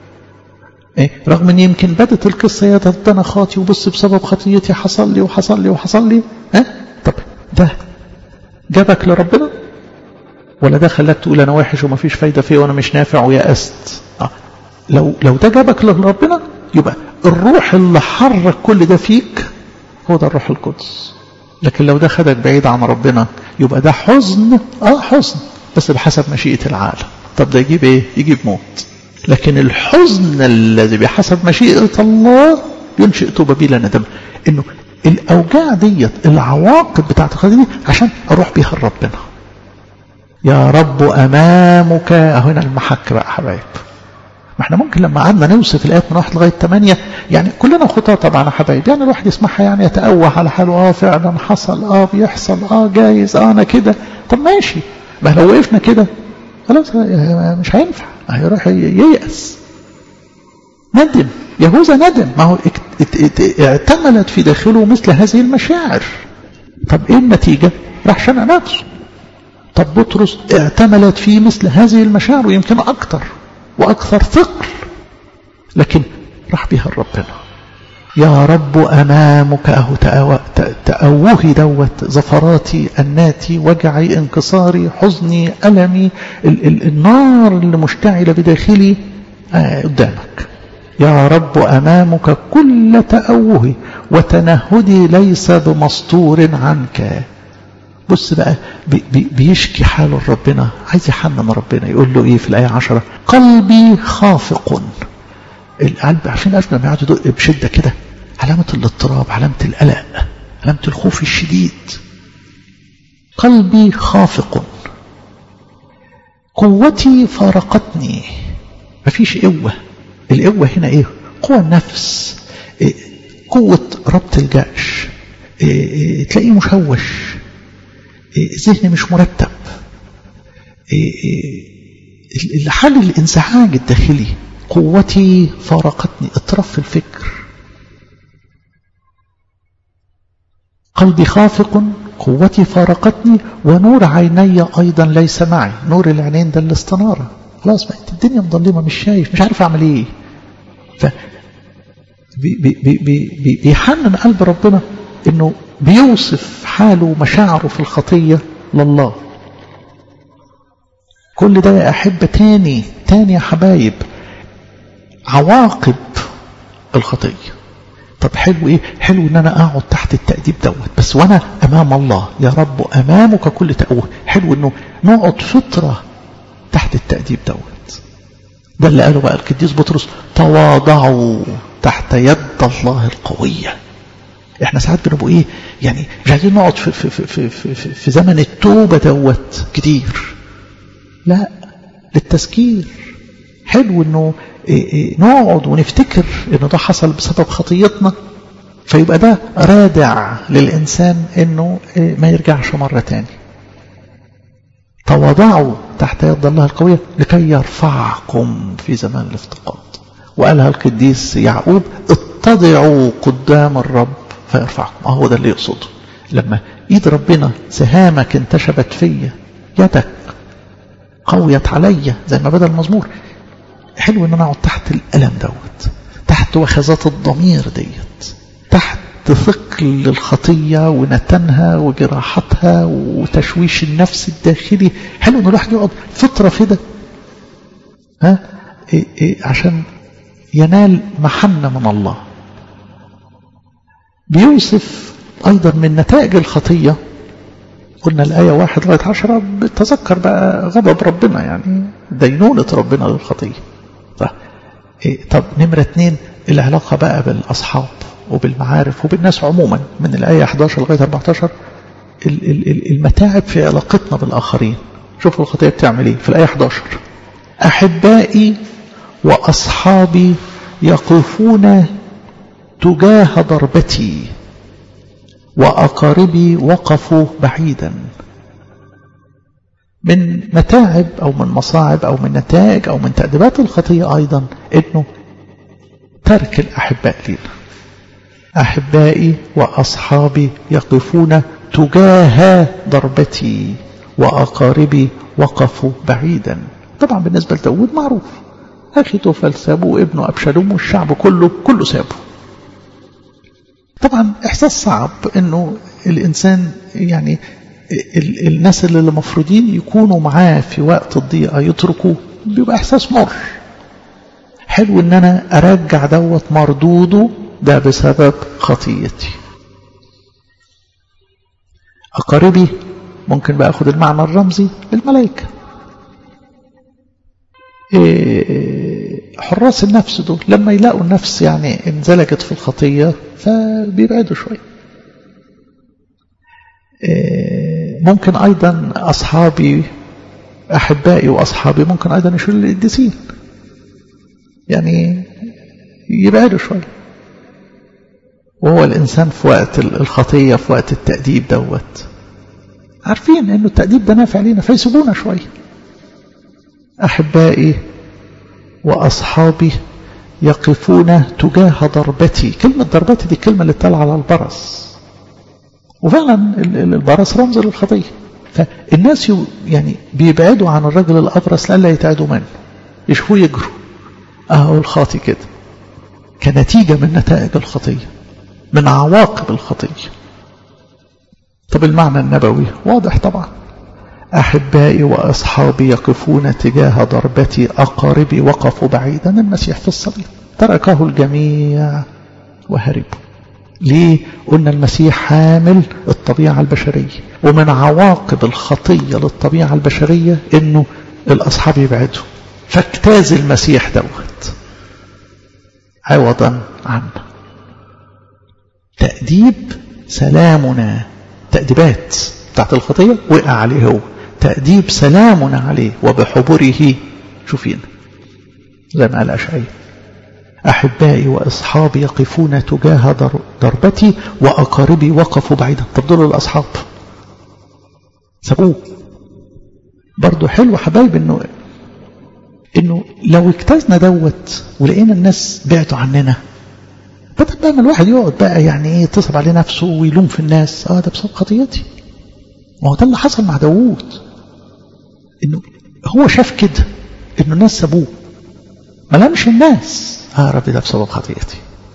إيه رغم ان يمكن بدت القصه يا ده انا خاطي وبص بسبب خطيتي حصل لي وحصل لي وحصل لي ها طب ده جابك لربنا ولا ده خلاك تقول انا وحش وما فيش فايده فيا وانا مش نافع ويأست آه. لو لو ده جابك لربنا يبقى الروح اللي حرك كل ده فيك هو ده الروح القدس لكن لو ده خدك بعيد عن ربنا يبقى ده حزن اه حزن بس بحسب مشيئة العالم طب ده يجيب ايه يجيب موت لكن الحزن الذي بحسب مشيئة الله ينشئ توبة بلا ندم انه الاوجاع ديت العواقب بتاعت الخطيه دي عشان اروح بيها لربنا يا رب امامك هنا المحك بقى حبايب ما احنا ممكن لما قعدنا نوصف الايات من واحد لغايه ثمانيه يعني كلنا خطاه طبعا يا حبايبي يعني الواحد يسمعها يعني يتأوه على حاله اه فعلا حصل اه بيحصل اه جايز اه انا كده طب ماشي ما لو وقفنا كده خلاص مش هينفع هيروح ييأس ندم يهوذا ندم ما هو اعتملت في داخله مثل هذه المشاعر طب ايه النتيجه؟ راح شنق نفسه طب بطرس اعتملت فيه مثل هذه المشاعر ويمكن اكتر وأكثر ثقل لكن راح بها ربنا يا رب أمامك أهو تأوهي دوت زفراتي أناتي وجعي انكساري حزني ألمي ال ال النار اللي مشتعلة بداخلي آه قدامك يا رب أمامك كل تأوهي وتنهدي ليس بمسطور عنك بص بقى بي بي بيشكي حاله لربنا عايز يحنن ربنا يقول له ايه في الايه عشرة قلبي خافق القلب عارفين القلب لما يقعد يدق بشده كده علامه الاضطراب علامه القلق علامه الخوف الشديد قلبي خافق قوتي فارقتني مفيش قوه القوه هنا ايه قوه النفس إيه قوه ربط الجأش إيه تلاقيه مشوش ذهني مش مرتب حال الانزعاج الداخلي قوتي فارقتني اضطراب في الفكر قلبي خافق قوتي فارقتني ونور عيني أيضا ليس معي نور العينين ده الاستنارة خلاص بقت الدنيا مظلمة مش شايف مش عارف أعمل إيه ف بي بي بي بيحنن قلب ربنا إنه بيوصف حاله ومشاعره في الخطية لله كل ده يا أحبة تاني تاني يا حبايب عواقب الخطية طب حلو ايه حلو ان انا اقعد تحت التأديب دوت بس وانا امام الله يا رب امامك كل تأوه حلو انه نقعد فترة تحت التأديب دوت ده اللي قاله بقى القديس بطرس تواضعوا تحت يد الله القويه احنا ساعات بنبقوا ايه يعني مش عايزين نقعد في, في, في, في, في, في زمن التوبة دوت كتير لا للتذكير حلو انه إيه إيه نقعد ونفتكر انه ده حصل بسبب خطيتنا فيبقى ده رادع للإنسان انه إيه ما يرجعش مرة تاني تواضعوا تحت يد الله القوية لكي يرفعكم في زمان الافتقاد وقالها القديس يعقوب اتضعوا قدام الرب فيرفعكم هو ده اللي يقصده لما ايد ربنا سهامك انتشبت فيا يدك قويت عليا زي ما بدا المزمور حلو ان انا اقعد تحت الالم دوت تحت وخزات الضمير ديت تحت ثقل الخطية ونتنها وجراحتها وتشويش النفس الداخلي حلو ان الواحد يقعد فترة كده ها إيه إيه عشان ينال محنة من الله بيوصف أيضا من نتائج الخطية قلنا الآية واحد لغاية عشرة بتذكر بقى غضب ربنا يعني دينونة ربنا للخطية طب, إيه طب نمرة اتنين العلاقة بقى بالأصحاب وبالمعارف وبالناس عموما من الآية 11 لغاية 14 المتاعب في علاقتنا بالآخرين شوفوا الخطية بتعمل ايه في الآية 11 أحبائي وأصحابي يقفون تجاه ضربتي وأقاربي وقفوا بعيدا من متاعب أو من مصاعب أو من نتائج أو من تأديبات الخطية أيضا إنه ترك الأحباء لنا أحبائي وأصحابي يقفون تجاه ضربتي وأقاربي وقفوا بعيدا طبعا بالنسبة لداود معروف أخي توفل سابه وابنه أبشالوم والشعب كله كله سابه طبعا إحساس صعب أنه الإنسان يعني ال الناس اللي المفروضين يكونوا معاه في وقت الضيقة يتركوه بيبقى إحساس مر حلو ان انا ارجع دوت مردوده ده بسبب خطيتي اقاربي ممكن بقى اخد المعنى الرمزي الملائكه إيه حراس النفس دول لما يلاقوا النفس يعني انزلجت في الخطيه فبيبعدوا شويه إيه ممكن ايضا اصحابي احبائي واصحابي ممكن ايضا يشيلوا القديسين يعني يبعدوا شوية وهو الإنسان في وقت الخطية في وقت التأديب دوت عارفين أنه التأديب ده نافع لينا فيسيبونا شوية أحبائي وأصحابي يقفون تجاه ضربتي كلمة ضربتي دي الكلمة اللي اتقال على البرص وفعلا البرص رمز للخطية فالناس يعني بيبعدوا عن الرجل الأبرص لألا يتعدوا منه يشوفوه يجروا أهو الخاطي كده كنتيجة من نتائج الخطية من عواقب الخطية طب المعنى النبوي واضح طبعا أحبائي وأصحابي يقفون تجاه ضربتي أقاربي وقفوا بعيدا المسيح في الصليب تركه الجميع وهربوا ليه قلنا المسيح حامل الطبيعة البشرية ومن عواقب الخطية للطبيعة البشرية انه الاصحاب يبعدوا فاجتاز المسيح دوت عوضا عنه تأديب سلامنا تأديبات بتاعت الخطية وقع عليه هو تأديب سلامنا عليه وبحبره شوفين زي ما قال أشعي أحبائي وأصحابي يقفون تجاه ضربتي وأقاربي وقفوا بعيدا طب دول الأصحاب سابوه برضو حلو حبايب انه انه لو اجتزنا دوت ولقينا الناس بعدوا عننا بدل بقى ما الواحد يقعد بقى يعني ايه يتصل عليه نفسه ويلوم في الناس اه ده بسبب خطيتي ما هو ده اللي حصل مع داوود انه هو شاف كده انه الناس سابوه ما لامش الناس اه ربي ده بسبب خطيئتي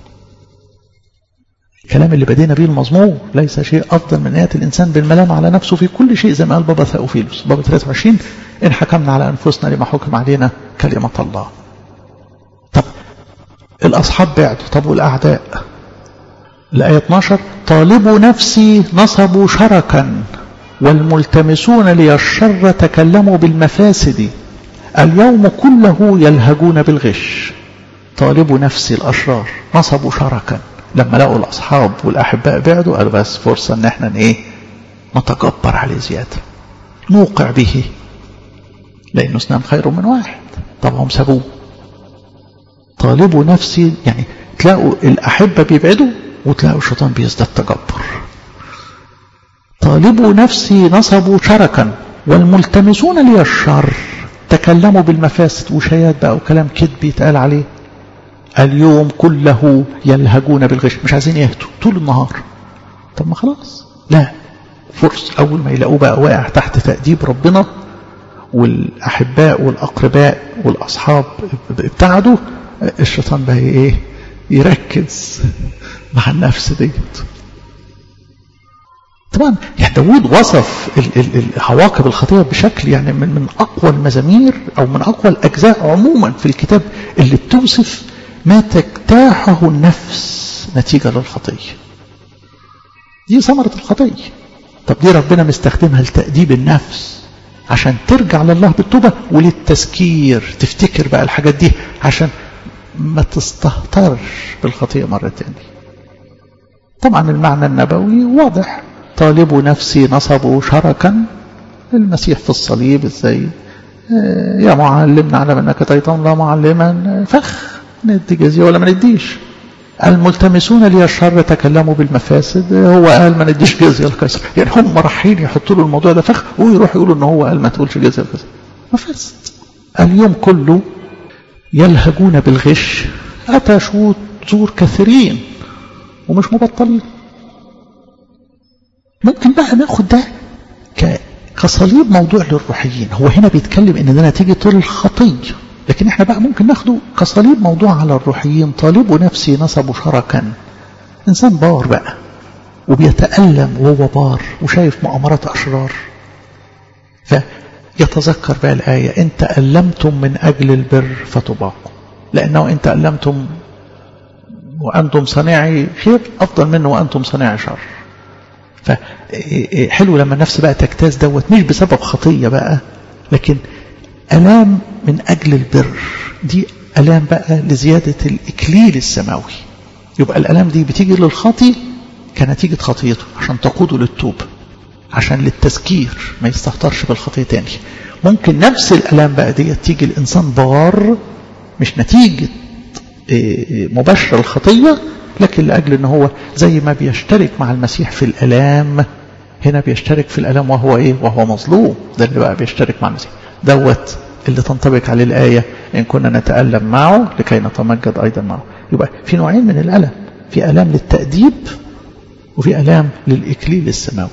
الكلام اللي بدينا بيه المزمور ليس شيء أفضل من نية الإنسان بالملام على نفسه في كل شيء زي ما قال بابا ثاوفيلوس بابا 23 إن حكمنا على أنفسنا لما حكم علينا كلمة الله طب الأصحاب بعدوا طب والأعداء الآية 12 طالبوا نفسي نصبوا شركا والملتمسون لي الشر تكلموا بالمفاسد اليوم كله يلهجون بالغش طالبوا نفسي الأشرار نصبوا شركا لما لقوا الأصحاب والأحباء بعدوا قالوا بس فرصة ان احنا ايه نتجبر عليه زيادة نوقع به لأنه اثنان خير من واحد طب هم سابوه طالبوا نفسي يعني تلاقوا الأحبة بيبعدوا وتلاقوا الشيطان بيزداد تجبر طالبوا نفسي نصبوا شركا والملتمسون لي الشر تكلموا بالمفاسد وشيات بقى وكلام كذب يتقال عليه اليوم كله يلهجون بالغش مش عايزين يهدوا طول النهار طب ما خلاص لا فرصة أول ما يلاقوه بقى واقع تحت تأديب ربنا والأحباء والأقرباء والأصحاب ابتعدوا الشيطان بقى إيه يركز مع النفس ديت طبعا يعني داود وصف عواقب الخطية بشكل يعني من, من أقوى المزامير أو من أقوى الأجزاء عموما في الكتاب اللي بتوصف ما تجتاحه النفس نتيجة للخطية دي ثمرة الخطية طب دي ربنا مستخدمها لتأديب النفس عشان ترجع لله بالتوبة وللتذكير تفتكر بقى الحاجات دي عشان ما تستهترش بالخطية مرة تانية طبعا المعنى النبوي واضح طالبوا نفسي نصبوا شركا المسيح في الصليب ازاي يا معلم نعلم انك تيطان لا معلما فخ ندي جزية ولا ما نديش الملتمسون لي الشر تكلموا بالمفاسد هو قال ما نديش جزية القيصر يعني هم رايحين يحطوا له الموضوع ده فخ ويروح يقولوا ان هو قال ما تقولش جزية القيصر مفاسد اليوم كله يلهجون بالغش أتى شهود زور كثيرين ومش مبطلين ممكن بقى ناخد ده كصليب موضوع للروحيين هو هنا بيتكلم ان ده نتيجة الخطية لكن احنا بقى ممكن ناخده كصليب موضوع على الروحيين طالبوا نفسي نصبوا شركا انسان بار بقى وبيتألم وهو بار وشايف مؤامرات أشرار فيتذكر بقى الآية إن تألمتم من أجل البر فتباقوا لأنه إن تألمتم وأنتم صنيعي خير أفضل منه وأنتم صنيعي شر فحلو لما النفس بقى تجتاز دوت مش بسبب خطية بقى لكن ألام من أجل البر دي ألام بقى لزيادة الإكليل السماوي يبقى الألام دي بتيجي للخاطي كنتيجة خطيته عشان تقوده للتوبة عشان للتذكير ما يستهترش بالخطية تاني ممكن نفس الألام بقى دي تيجي الإنسان بار مش نتيجة مباشرة الخطية لكن لأجل أنه هو زي ما بيشترك مع المسيح في الألام هنا بيشترك في الألام وهو إيه وهو مظلوم ده اللي بقى بيشترك مع المسيح دوت اللي تنطبق عليه الآية إن كنا نتألم معه لكي نتمجد أيضا معه يبقى في نوعين من الألم في ألام للتأديب وفي ألام للإكليل السماوي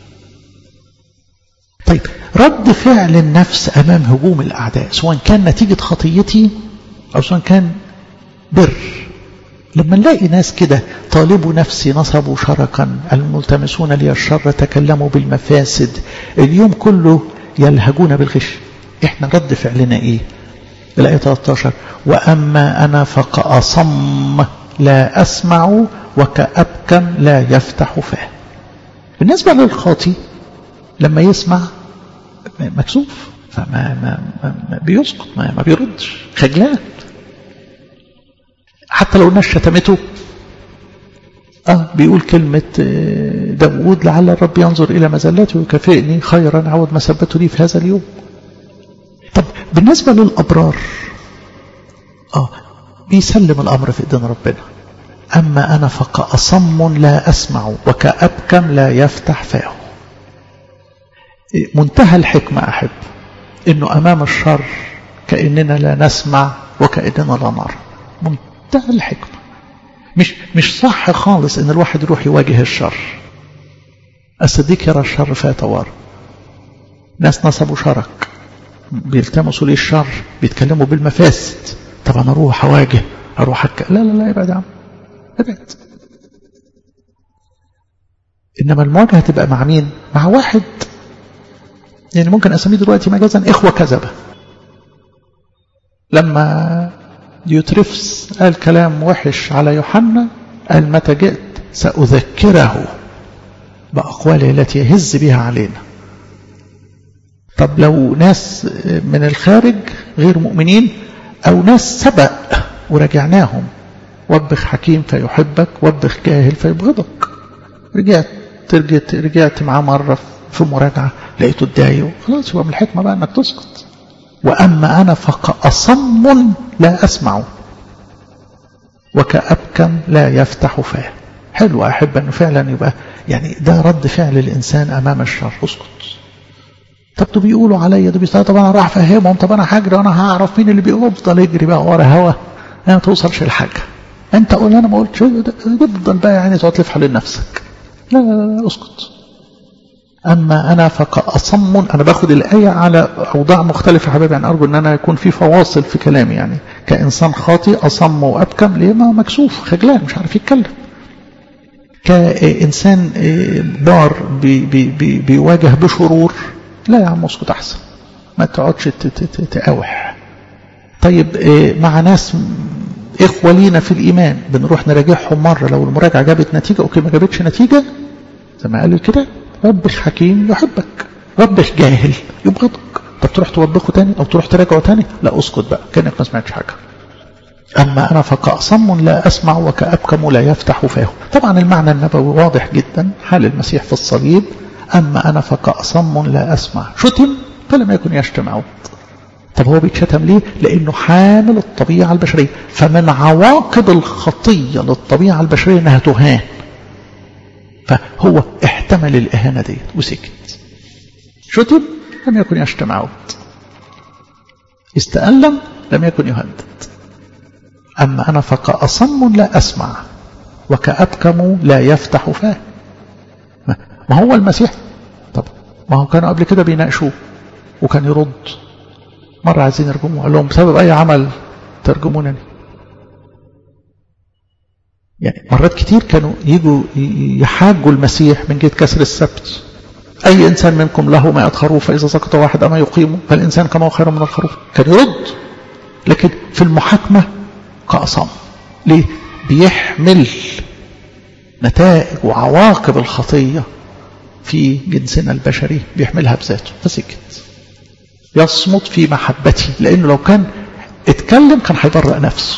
طيب رد فعل النفس أمام هجوم الأعداء سواء كان نتيجة خطيتي أو سواء كان بر لما نلاقي ناس كده طالبوا نفسي نصبوا شركا الملتمسون لي الشر تكلموا بالمفاسد اليوم كله يلهجون بالغش احنا رد فعلنا ايه الآية 13 وأما أنا فكأصم لا أسمع وكأبكم لا يفتح فاه بالنسبة للخاطي لما يسمع مكسوف فما ما ما بيسقط ما, ما بيردش خجلان حتى لو الناس شتمته آه بيقول كلمة داود لعل الرب ينظر إلى مزلاتي ويكافئني خيرا عوض ما ثبته لي في هذا اليوم طب بالنسبة للأبرار آه بيسلم الأمر في إيدين ربنا أما أنا فكأصم لا أسمع وكأبكم لا يفتح فاه منتهى الحكمة أحب إنه أمام الشر كأننا لا نسمع وكأننا لا نرى منتهى الحكمة مش مش صح خالص إن الواحد يروح يواجه الشر الصديق يرى الشر فيتوارى ناس نصبوا شرك بيلتمسوا لي الشر بيتكلموا بالمفاسد طب انا اروح اواجه اروح أك... لا لا لا ابعد يا عم ابعد انما المواجهه تبقى مع مين مع واحد يعني ممكن اسميه دلوقتي مجازا اخوه كذبه لما ديوتريفس قال كلام وحش على يوحنا قال متى جئت سأذكره بأقواله التي يهز بها علينا طب لو ناس من الخارج غير مؤمنين أو ناس سبق ورجعناهم وبخ حكيم فيحبك وبخ جاهل فيبغضك رجعت رجعت رجعت معاه مرة في مراجعة لقيته اتضايق خلاص يبقى من الحكمة بقى انك تسكت وأما أنا فكأصم لا أسمع وكأبكم لا يفتح فاه حلو أحب أنه فعلا يبقى يعني ده رد فعل الإنسان أمام الشر اسكت طب دول بيقولوا عليا ده بيستنى طب انا راح افهمهم طب انا هجري وانا هعرف مين اللي بيقول افضل اجري بقى ورا هوا ما توصلش لحاجه انت قول انا ما قلتش تفضل بقى يعني تقعد تلف حوالين نفسك لا لا لا اسكت اما انا فكأصم انا باخد الايه على اوضاع مختلفه يا حبايبي يعني ارجو ان انا يكون في فواصل في كلامي يعني كانسان خاطئ اصم وابكم ليه ما مكسوف خجلان مش عارف يتكلم كإنسان بار بي بي بي بيواجه بشرور لا يا عم اسكت أحسن ما تقعدش تقاوح طيب مع ناس إخوة لينا في الإيمان بنروح نراجعهم مرة لو المراجعة جابت نتيجة أوكي ما جابتش نتيجة زي ما قال كده ربك حكيم يحبك ربك جاهل يبغضك طب تروح توبخه تاني أو تروح تراجعه تاني لا اسكت بقى كأنك ما سمعتش حاجة أما أنا فكأصم لا أسمع وكأبكم لا يفتح فاه طبعا المعنى النبوي واضح جدا حال المسيح في الصليب أما أنا فكأصم لا أسمع شتم فلم يكن يشتم عود طب هو بيتشتم ليه لأنه حامل الطبيعة البشرية فمن عواقب الخطية للطبيعة البشرية أنها تهان فهو احتمل الإهانة دي وسكت شتم لم يكن يشتم عود استألم لم يكن يهدد أما أنا فكأصم لا أسمع وكأبكم لا يفتح فاه ما هو المسيح طب ما هو كانوا قبل كده بيناقشوه وكان يرد مرة عايزين يرجموه قال لهم بسبب أي عمل ترجمونني يعني مرات كتير كانوا يجوا يحاجوا المسيح من جهة كسر السبت أي إنسان منكم له ما خروف فإذا سقط واحد أما يقيمه فالإنسان كما هو خير من الخروف كان يرد لكن في المحاكمة كأصم ليه بيحمل نتائج وعواقب الخطية في جنسنا البشري بيحملها بذاته فسكت يصمت في محبتي لأنه لو كان اتكلم كان هيبرأ نفسه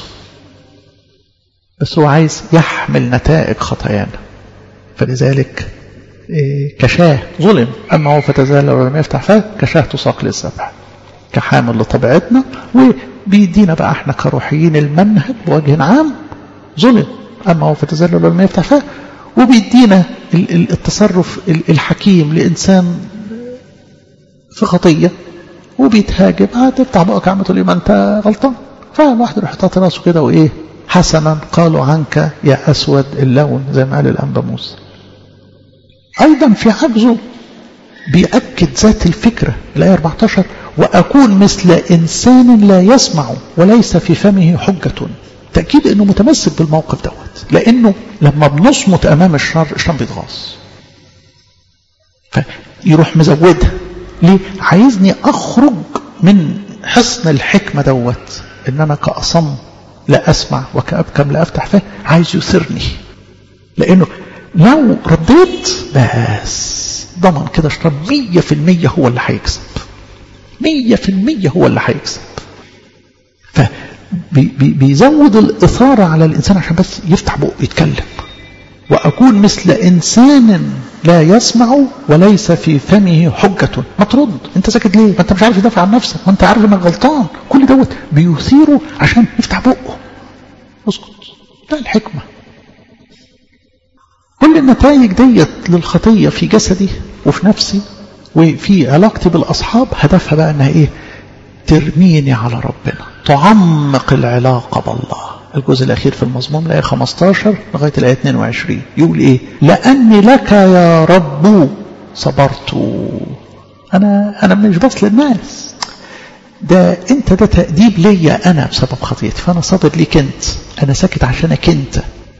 بس هو عايز يحمل نتائج خطايانا فلذلك كشاه ظلم أما هو فتزال ولم يفتح فاه كشاه تساق للذبح كحامل لطبيعتنا وبيدينا بقى احنا كروحيين المنهج بوجه عام ظلم أما هو فتزال ولم يفتح فاه وبيدينا التصرف الحكيم لإنسان في خطية وبيتهاجم هتفتح بقك عم تقول ما انت غلطان فالواحد يروح يحط راسه كده وايه حسنا قالوا عنك يا اسود اللون زي ما قال الانبا موسى ايضا في عجزه بيأكد ذات الفكرة الآية 14 وأكون مثل إنسان لا يسمع وليس في فمه حجة تأكيد أنه متمسك بالموقف دوت لأنه لما بنصمت أمام الشر الشر بيتغاظ فيروح مزودها ليه عايزني أخرج من حصن الحكمة دوت إن أنا كأصم لا أسمع وكأبكم لا أفتح فيه عايز يثيرني لأنه لو رديت بس ضمن كده اشترى مية في المية هو اللي هيكسب مية في المية هو اللي هيكسب فبيزود الإثارة على الإنسان عشان بس يفتح بقه يتكلم وأكون مثل إنسان لا يسمع وليس في فمه حجة ما ترد انت ساكت ليه ما انت مش عارف تدافع عن نفسك ما انت عارف انك غلطان كل دوت بيثيره عشان يفتح بقه اسكت ده الحكمة كل النتائج ديت للخطية في جسدي وفي نفسي وفي علاقتي بالأصحاب هدفها بقى انها ايه ترميني على ربنا تعمق العلاقة بالله الجزء الأخير في المزمور الآية 15 لغاية الآية 22 يقول إيه لأني لك يا رب صبرت أنا أنا مش بص للناس ده أنت ده تأديب ليا أنا بسبب خطيتي فأنا صابر ليك أنت أنا ساكت عشانك أنت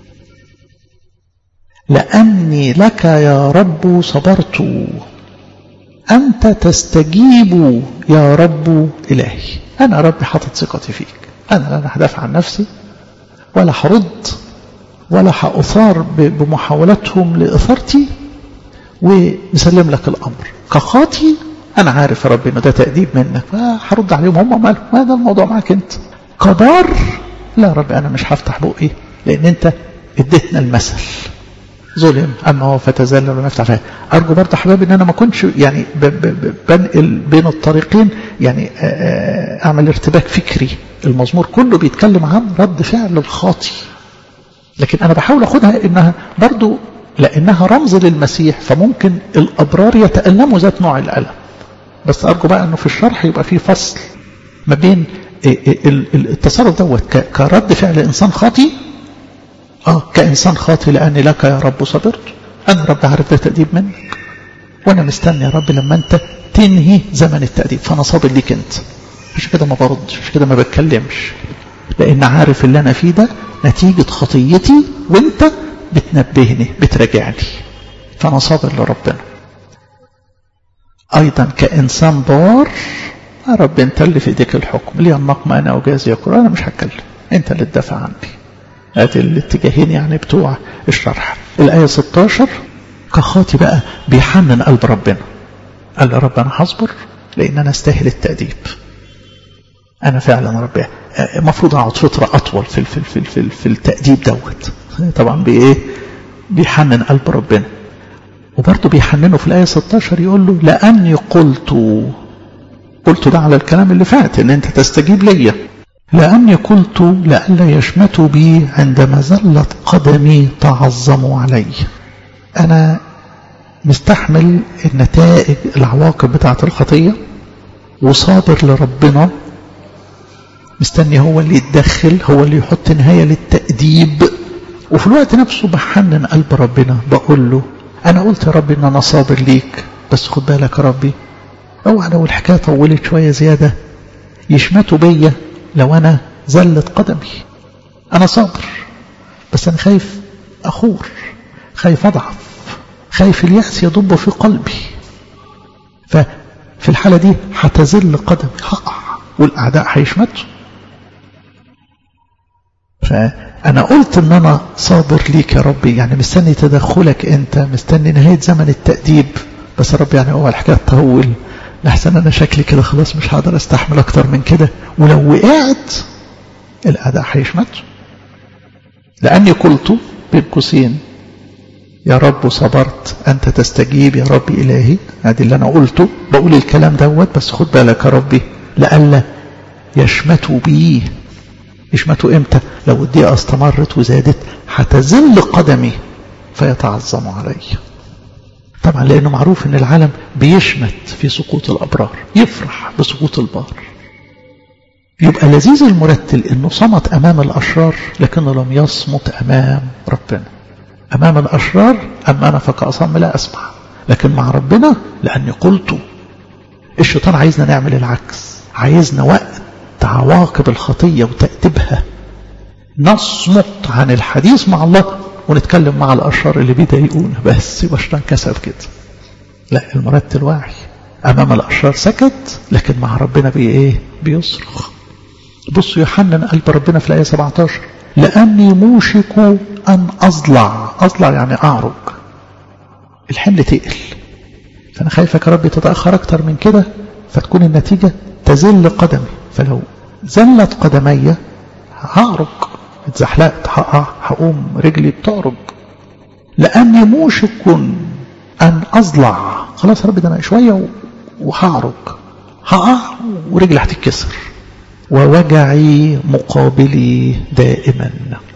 لأني لك يا رب صبرت أنت تستجيب يا رب إلهي أنا ربي حاطط ثقتي فيك أنا لا هدافع عن نفسي ولا هرد ولا هأثار بمحاولتهم لإثارتي ومسلم لك الأمر كخاطي أنا عارف يا رب إنه ده تأديب منك فهرد عليهم هم مالهم هذا الموضوع معك أنت كبار لا رب أنا مش هفتح بقي لأن أنت اديتنا المثل ظلم أما هو فتزال ولم يفتح فيه أرجو برضه حبايبي إن أنا ما كنتش يعني بنقل بين الطريقين يعني أعمل ارتباك فكري المزمور كله بيتكلم عن رد فعل الخاطي لكن أنا بحاول أخدها إنها برضه لأنها رمز للمسيح فممكن الأبرار يتألموا ذات نوع الألم بس أرجو بقى أنه في الشرح يبقى فيه فصل ما بين التصرف دوت كرد فعل إنسان خاطي آه كإنسان خاطي لأني لك يا رب صبرت أنا رب عارف ده تأديب منك وأنا مستني يا رب لما أنت تنهي زمن التأديب فأنا صابر ليك أنت مش كده ما بردش مش كده ما بتكلمش لأن عارف اللي أنا فيه ده نتيجة خطيتي وأنت بتنبهني بتراجعني فأنا صابر لربنا أيضا كإنسان بار يا رب أنت اللي في إيديك الحكم لي النقم أنا أجازي يقول أنا مش هتكلم أنت اللي تدافع عني ادي الاتجاهين يعني بتوع الشرح الآية 16 كخاطي بقى بيحنن قلب ربنا قال يا رب أنا هصبر لأن أنا استاهل التأديب أنا فعلا ربي المفروض أقعد فترة أطول في, في, في, في, في التأديب دوت طبعا بإيه بيحنن قلب ربنا وبرضه بيحننه في الآية 16 يقول له لأني قلت قلت ده على الكلام اللي فات إن أنت تستجيب ليا لأني قلت لئلا يشمتوا بي عندما زلت قدمي تعظموا علي أنا مستحمل النتائج العواقب بتاعة الخطية وصابر لربنا مستني هو اللي يتدخل هو اللي يحط نهاية للتأديب وفي الوقت نفسه بحنن قلب ربنا بقول له أنا قلت يا ربي إن أنا صابر ليك بس خد بالك يا ربي اوعى لو الحكاية طولت شوية زيادة يشمتوا بيا لو أنا زلت قدمي أنا صابر بس أنا خايف أخور خايف أضعف خايف اليأس يضب في قلبي ففي الحالة دي هتزل قدمي هقع والأعداء هيشمتوا فأنا قلت إن أنا صابر ليك يا ربي يعني مستني تدخلك أنت مستني نهاية زمن التأديب بس يا رب يعني هو الحكاية تطول لحسن أنا شكلي كده خلاص مش هقدر أستحمل أكتر من كده ولو وقعت الأعداء هيشمتوا لأني قلت بين قوسين يا رب صبرت أنت تستجيب يا رب إلهي هذه اللي أنا قلته بقول الكلام دوت بس خد بالك يا ربي لألا يشمتوا بيه يشمتوا إمتى لو الدقيقة استمرت وزادت هتزل قدمي فيتعظم علي طبعا لأنه معروف أن العالم بيشمت في سقوط الأبرار يفرح بسقوط البار يبقى لذيذ المرتل أنه صمت أمام الأشرار لكنه لم يصمت أمام ربنا أمام الأشرار أما أنا فكأصم لا أسمع لكن مع ربنا لأني قلت الشيطان عايزنا نعمل العكس عايزنا وقت عواقب الخطية وتأديبها نصمت عن الحديث مع الله ونتكلم مع الأشرار اللي بيضايقونا بس يبقى الشيطان كسب كده لا المرتل واعي أمام الأشرار سكت لكن مع ربنا بي إيه بيصرخ بصوا يحنن قلب ربنا في الآية 17 لأني موشك أن أضلع أضلع يعني أعرج الحمل تقل فأنا خايفك يا ربي تتأخر أكتر من كده فتكون النتيجة تزل قدمي فلو زلت قدمي هعرج اتزحلقت هقع هقوم رجلي بتعرج لأني موشك أن أضلع خلاص يا رب ده أنا شوية وهعرج هقع ورجلي هتتكسر ووجعي مقابلي دائما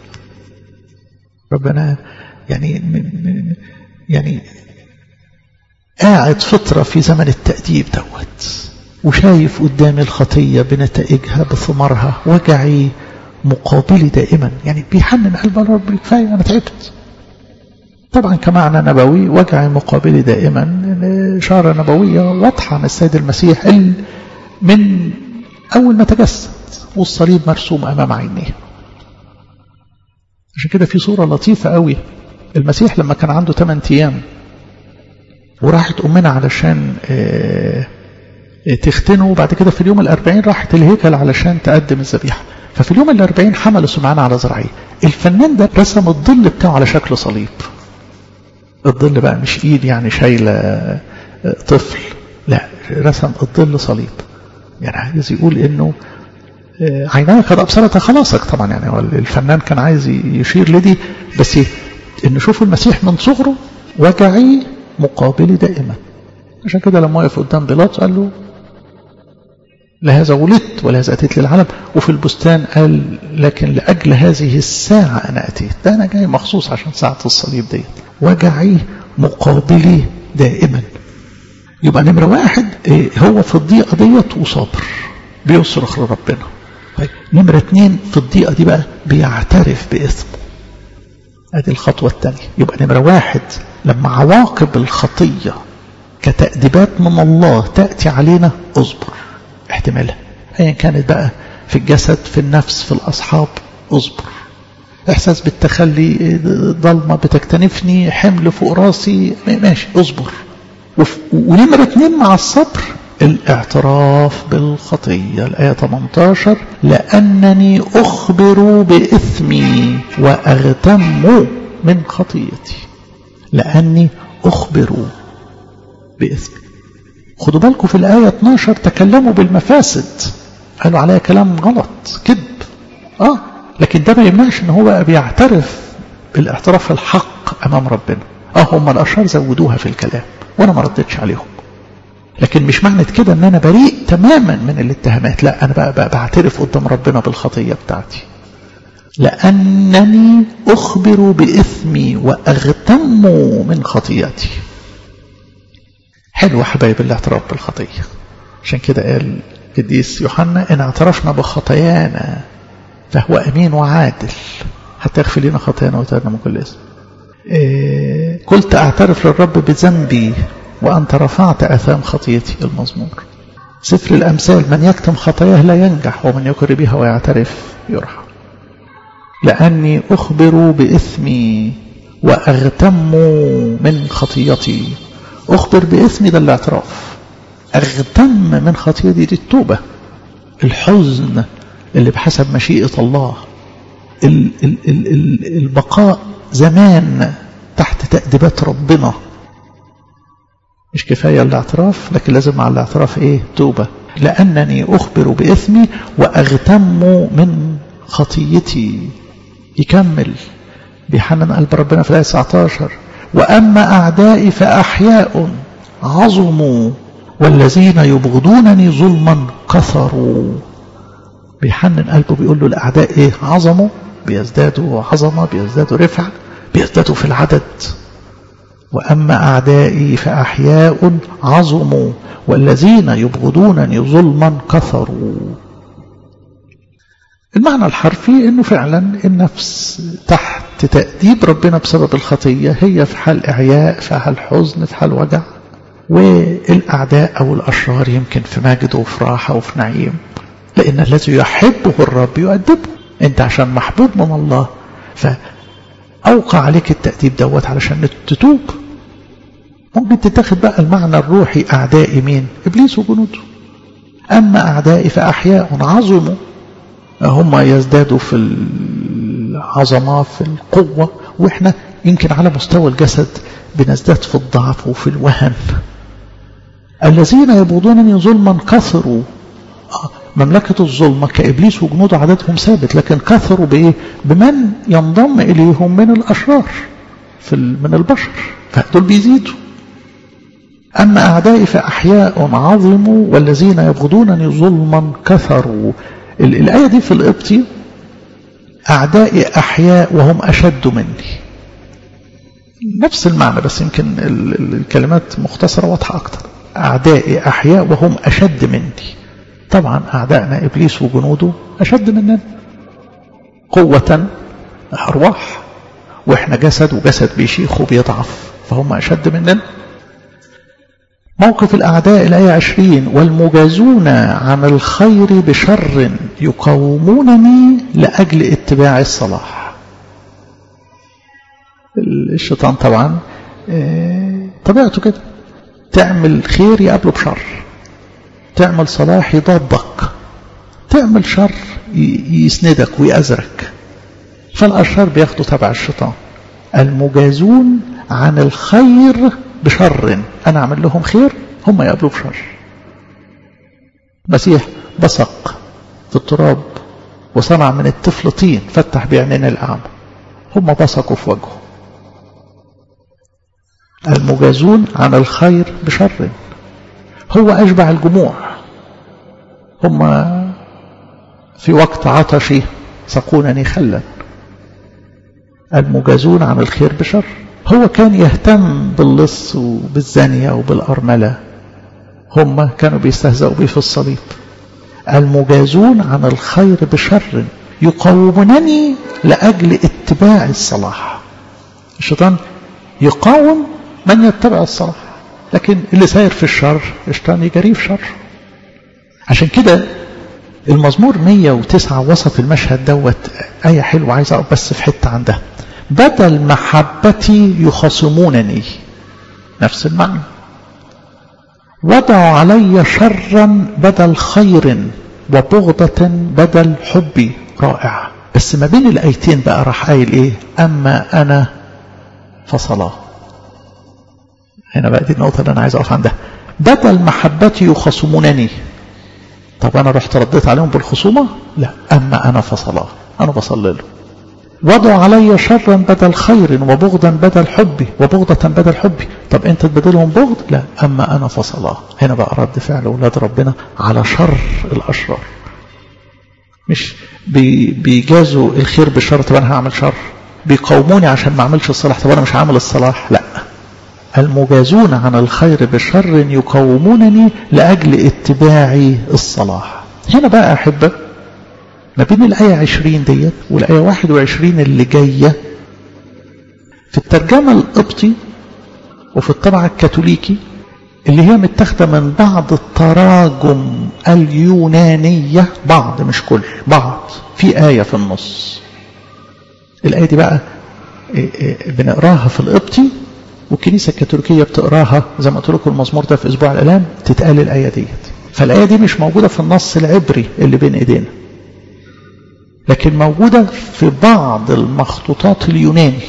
ربنا يعني يعني قاعد فترة في زمن التأديب دوت وشايف قدامي الخطية بنتائجها بثمارها وجعي مقابلي دائما يعني بيحنن قلب الرب كفاية أنا تعبت طبعا كمعنى نبوي وجعي مقابلي دائما إشارة نبوية واضحة عن السيد المسيح من أول ما تجسد والصليب مرسوم أمام عينيه عشان كده في صورة لطيفة قوي المسيح لما كان عنده 8 أيام وراحت أمنا علشان تختنه وبعد كده في اليوم الأربعين راحت الهيكل علشان تقدم الذبيحة ففي اليوم الأربعين حمل سمعان على ذراعيه الفنان ده رسم الظل بتاعه على شكل صليب الظل بقى مش ايد يعني شايلة طفل لا رسم الظل صليب يعني عايز يقول انه عيناك قد ابصرت خلاصك طبعا يعني الفنان كان عايز يشير لدي بس ان شوفوا المسيح من صغره وجعي مقابلي دائما عشان كده لما وقف قدام بيلاطس قال له لهذا ولدت ولهذا أتيت للعالم وفي البستان قال لكن لأجل هذه الساعة أنا أتيت ده أنا جاي مخصوص عشان ساعة الصليب ديت وجعي مقابلي دائما يبقى نمرة واحد إيه هو في الضيقة ديت وصابر بيصرخ لربنا طيب نمرة اتنين في الضيقة دي بقى بيعترف باسمه ادي الخطوة الثانية يبقى نمرة واحد لما عواقب الخطية كتأديبات من الله تأتي علينا اصبر احتمالها ايا كانت بقى في الجسد في النفس في الأصحاب اصبر احساس بالتخلي ضلمة بتكتنفني حمل فوق راسي ماشي اصبر ونمرة اتنين مع الصبر الاعتراف بالخطية الآية 18 لأنني أخبر بإثمي وأغتم من خطيتي لأني أخبر بإثمي خدوا بالكم في الآية 12 تكلموا بالمفاسد قالوا عليها كلام غلط كذب آه لكن ده ما يمنعش ان هو بقى بيعترف بالاعتراف الحق امام ربنا اه هم الاشرار زودوها في الكلام وانا ما ردتش عليهم لكن مش معنى كده ان انا بريء تماما من الاتهامات لا انا بقى, بقى بعترف قدام ربنا بالخطيه بتاعتي لانني اخبر باثمي واغتم من خطيئتي حلو حبايب الاعتراف بالخطيه عشان كده قال القديس يوحنا ان اعترفنا بخطايانا فهو أمين وعادل حتى يغفر لنا خطايانا وتابنا من كل اسم إيه قلت أعترف للرب بذنبي وأنت رفعت أثام خطيتي المزمور سفر الأمثال من يكتم خطاياه لا ينجح ومن يقر بها ويعترف يرحم لأني أخبر بإثمي وأغتم من خطيتي أخبر بإثمي ده الاعتراف أغتم من خطيتي دي التوبة الحزن اللي بحسب مشيئة الله ال ال ال ال البقاء زمان تحت تأديبات ربنا مش كفاية الاعتراف لكن لازم مع الاعتراف ايه توبة لأنني أخبر بإثمي وأغتم من خطيتي يكمل بيحنن قلب ربنا في الآية 19 وأما أعدائي فأحياء عظموا والذين يبغضونني ظلما كثروا بيحنن قلبه بيقول له الأعداء إيه عظموا بيزدادوا عظمة بيزدادوا رفعة بيزدادوا في العدد وأما أعدائي فأحياء عظموا والذين يبغضونني ظلما كثروا المعنى الحرفي أنه فعلا النفس تحت تأديب ربنا بسبب الخطية هي في حال إعياء في حال حزن في حال وجع والأعداء أو الأشرار يمكن في مجد وفي راحة وفي نعيم لأن الذي يحبه الرب يؤدبه أنت عشان محبوب من الله فأوقع عليك التأديب دوت علشان تتوب ممكن تتاخد بقى المعنى الروحي أعدائي مين إبليس وجنوده أما أعدائي فأحياء عظموا هم يزدادوا في العظمة في القوة وإحنا يمكن على مستوى الجسد بنزداد في الضعف وفي الوهن الذين يبغضونني ظلما كثروا مملكة الظلمة كإبليس وجنوده عددهم ثابت لكن كثروا بإيه بمن ينضم إليهم من الأشرار في من البشر فدول بيزيدوا أما أعدائي فأحياء عظموا والذين يبغضونني ظلما كثروا الآية دي في القبطي أعدائي أحياء وهم أشد مني نفس المعنى بس يمكن الكلمات مختصرة واضحة أكتر أعدائي أحياء وهم أشد مني طبعا أعدائنا إبليس وجنوده أشد مننا قوة أرواح وإحنا جسد وجسد بيشيخ وبيضعف فهم أشد مننا موقف الأعداء الآية عشرين والمجازون عن الخير بشر يقاومونني لأجل اتباع الصلاح الشيطان طبعا طبيعته كده تعمل خير يقابله بشر تعمل صلاح يضادك تعمل شر يسندك ويأزرك فالأشرار بياخدوا تبع الشيطان المجازون عن الخير بشر أنا أعمل لهم خير هم يقابلوا بشر مسيح بصق في التراب وصنع من الطفل طين فتح بعينين الأعمى هم بصقوا في وجهه المجازون عن الخير بشر هو أشبع الجموع هم في وقت عطشي سقونني خلا المجازون عن الخير بشر هو كان يهتم باللص وبالزانية وبالأرملة هم كانوا بيستهزئوا بيه في الصليب المجازون عن الخير بشر يقاومونني لأجل اتباع الصلاح الشيطان يقاوم من يتبع الصلاح لكن اللي ساير في الشر الشيطان يجريه في شر عشان كده المزمور 109 وصف المشهد دوت آية حلوة عايز أقف بس في حتة عندها بدل محبتي يخاصمونني نفس المعنى وضعوا علي شرا بدل خير وبغضة بدل حبي رائع بس ما بين الآيتين بقى راح قايل إيه أما أنا فصلاه هنا بقى دي النقطة اللي أنا عايز أقف عندها بدل محبتي يخصمونني طب أنا رحت رديت عليهم بالخصومة لا أما أنا فصلاه أنا بصلي له وضعوا علي شرا بدل خير وبغضا بدل حبي وبغضة بدل حبي طب انت تبدلهم بغض لا اما انا فصلاه هنا بقى رد فعل اولاد ربنا على شر الاشرار مش بي بيجازوا الخير بالشر طب انا هعمل شر بيقاوموني عشان ما اعملش الصلاح طب انا مش هعمل الصلاح لا المجازون عن الخير بشر يقاومونني لاجل اتباعي الصلاح هنا بقى احبه ما بين الآية 20 ديت والآية 21 اللي جاية في الترجمة القبطي وفي الطبعة الكاثوليكي اللي هي متاخدة من بعض التراجم اليونانية بعض مش كل بعض في آية في النص الآية دي بقى بنقراها في القبطي والكنيسة الكاثوليكية بتقراها زي ما قلت لكم المزمور ده في أسبوع الآلام تتقال الآية ديت فالآية دي مش موجودة في النص العبري اللي بين إيدينا لكن موجودة في بعض المخطوطات اليوناني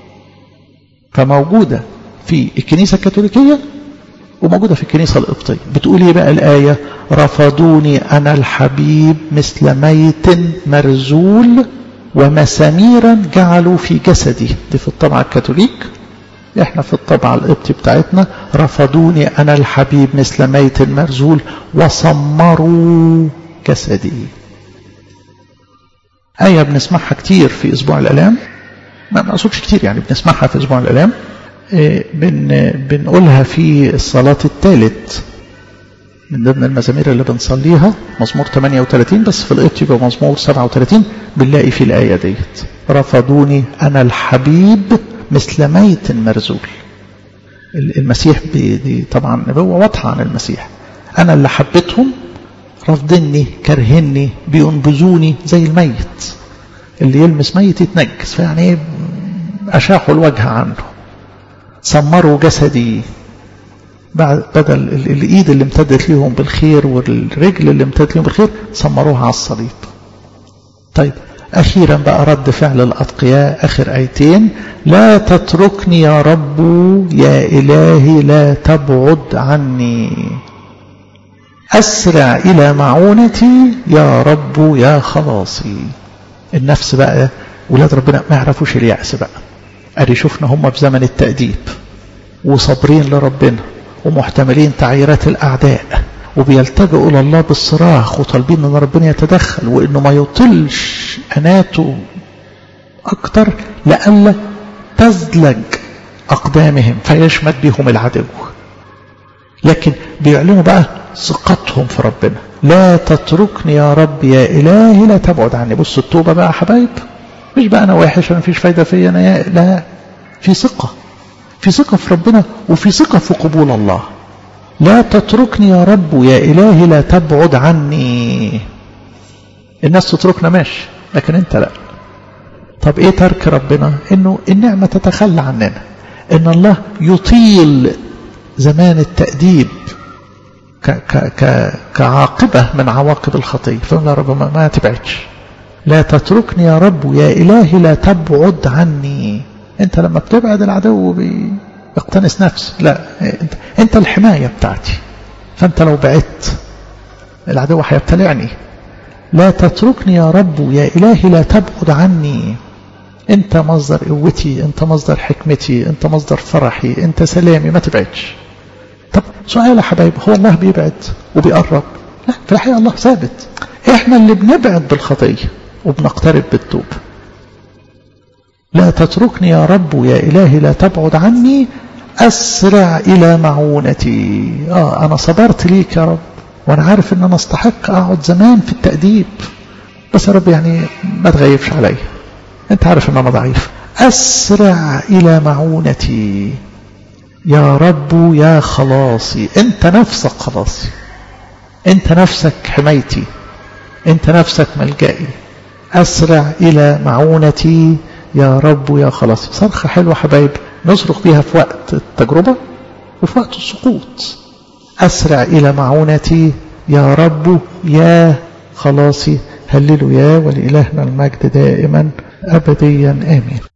فموجودة في الكنيسة الكاثوليكية وموجودة في الكنيسة القبطية بتقول ايه بقى الآية رفضوني أنا الحبيب مثل ميت مرزول ومساميرا جعلوا في جسدي دي في الطبعة الكاثوليك احنا في الطبعة القبطي بتاعتنا رفضوني أنا الحبيب مثل ميت مرزول وصمروا جسدي آية بنسمعها كتير في أسبوع الآلام ما أقصدش كتير يعني بنسمعها في أسبوع الآلام بن بنقولها في الصلاة الثالث من ضمن المزامير اللي بنصليها مزمور 38 بس في القبط يبقى مزمور 37 بنلاقي في الآية ديت رفضوني أنا الحبيب مثل ميت مرزول المسيح دي طبعا نبوة واضحة عن المسيح أنا اللي حبيتهم رافضني كرهني بينبذوني زي الميت اللي يلمس ميت يتنجس فيعني ايه اشاحوا الوجه عنه سمروا جسدي بعد بدل الايد اللي امتدت ليهم بالخير والرجل اللي امتدت ليهم بالخير سمروها على الصليب طيب أخيرا بقى رد فعل الأتقياء آخر آيتين لا تتركني يا رب يا إلهي لا تبعد عني أسرع إلى معونتي يا رب يا خلاصي النفس بقى ولاد ربنا ما يعرفوش اليأس بقى أدي شفنا هم في زمن التأديب وصابرين لربنا ومحتملين تعييرات الأعداء وبيلتجئوا إلى الله بالصراخ وطالبين أن ربنا يتدخل وإنه ما يطلش أناته أكتر لئلا تزلج أقدامهم فيشمت بهم العدو لكن بيعلنوا بقى ثقتهم في ربنا لا تتركني يا رب يا إلهي لا تبعد عني بص التوبة بقى يا حبايب مش بقى أنا وحش أنا مفيش فايدة فيا أنا يا لا في ثقة في ثقة في ربنا وفي ثقة في قبول الله لا تتركني يا رب يا إلهي لا تبعد عني الناس تتركنا ماشي لكن أنت لا طب إيه ترك ربنا إنه النعمة تتخلى عننا إن الله يطيل زمان التأديب ك ك ك كعاقبة من عواقب الخطية فقال يا رب ما, ما تبعدش لا تتركني يا رب يا إلهي لا تبعد عني أنت لما بتبعد العدو بيقتنس نفسه لا أنت, أنت الحماية بتاعتي فأنت لو بعدت العدو هيبتلعني لا تتركني يا رب يا إلهي لا تبعد عني أنت مصدر قوتي أنت مصدر حكمتي أنت مصدر فرحي أنت سلامي ما تبعدش طب سؤال يا حبايب هو الله بيبعد وبيقرب لا في الحقيقة الله ثابت احنا اللي بنبعد بالخطية وبنقترب بالتوب لا تتركني يا رب يا إلهي لا تبعد عني أسرع إلى معونتي آه أنا صبرت ليك يا رب وأنا عارف إن أنا استحق أقعد زمان في التأديب بس يا رب يعني ما تغيبش عليا أنت عارف إن أنا ضعيف أسرع إلى معونتي يا رب يا خلاصي أنت نفسك خلاصي أنت نفسك حمايتي أنت نفسك ملجئي أسرع إلى معونتي يا رب يا خلاصي صرخة حلوة حبايب نصرخ بيها في وقت التجربة وفي وقت السقوط أسرع إلى معونتي يا رب يا خلاصي هللوا يا ولإلهنا المجد دائما أبديا آمين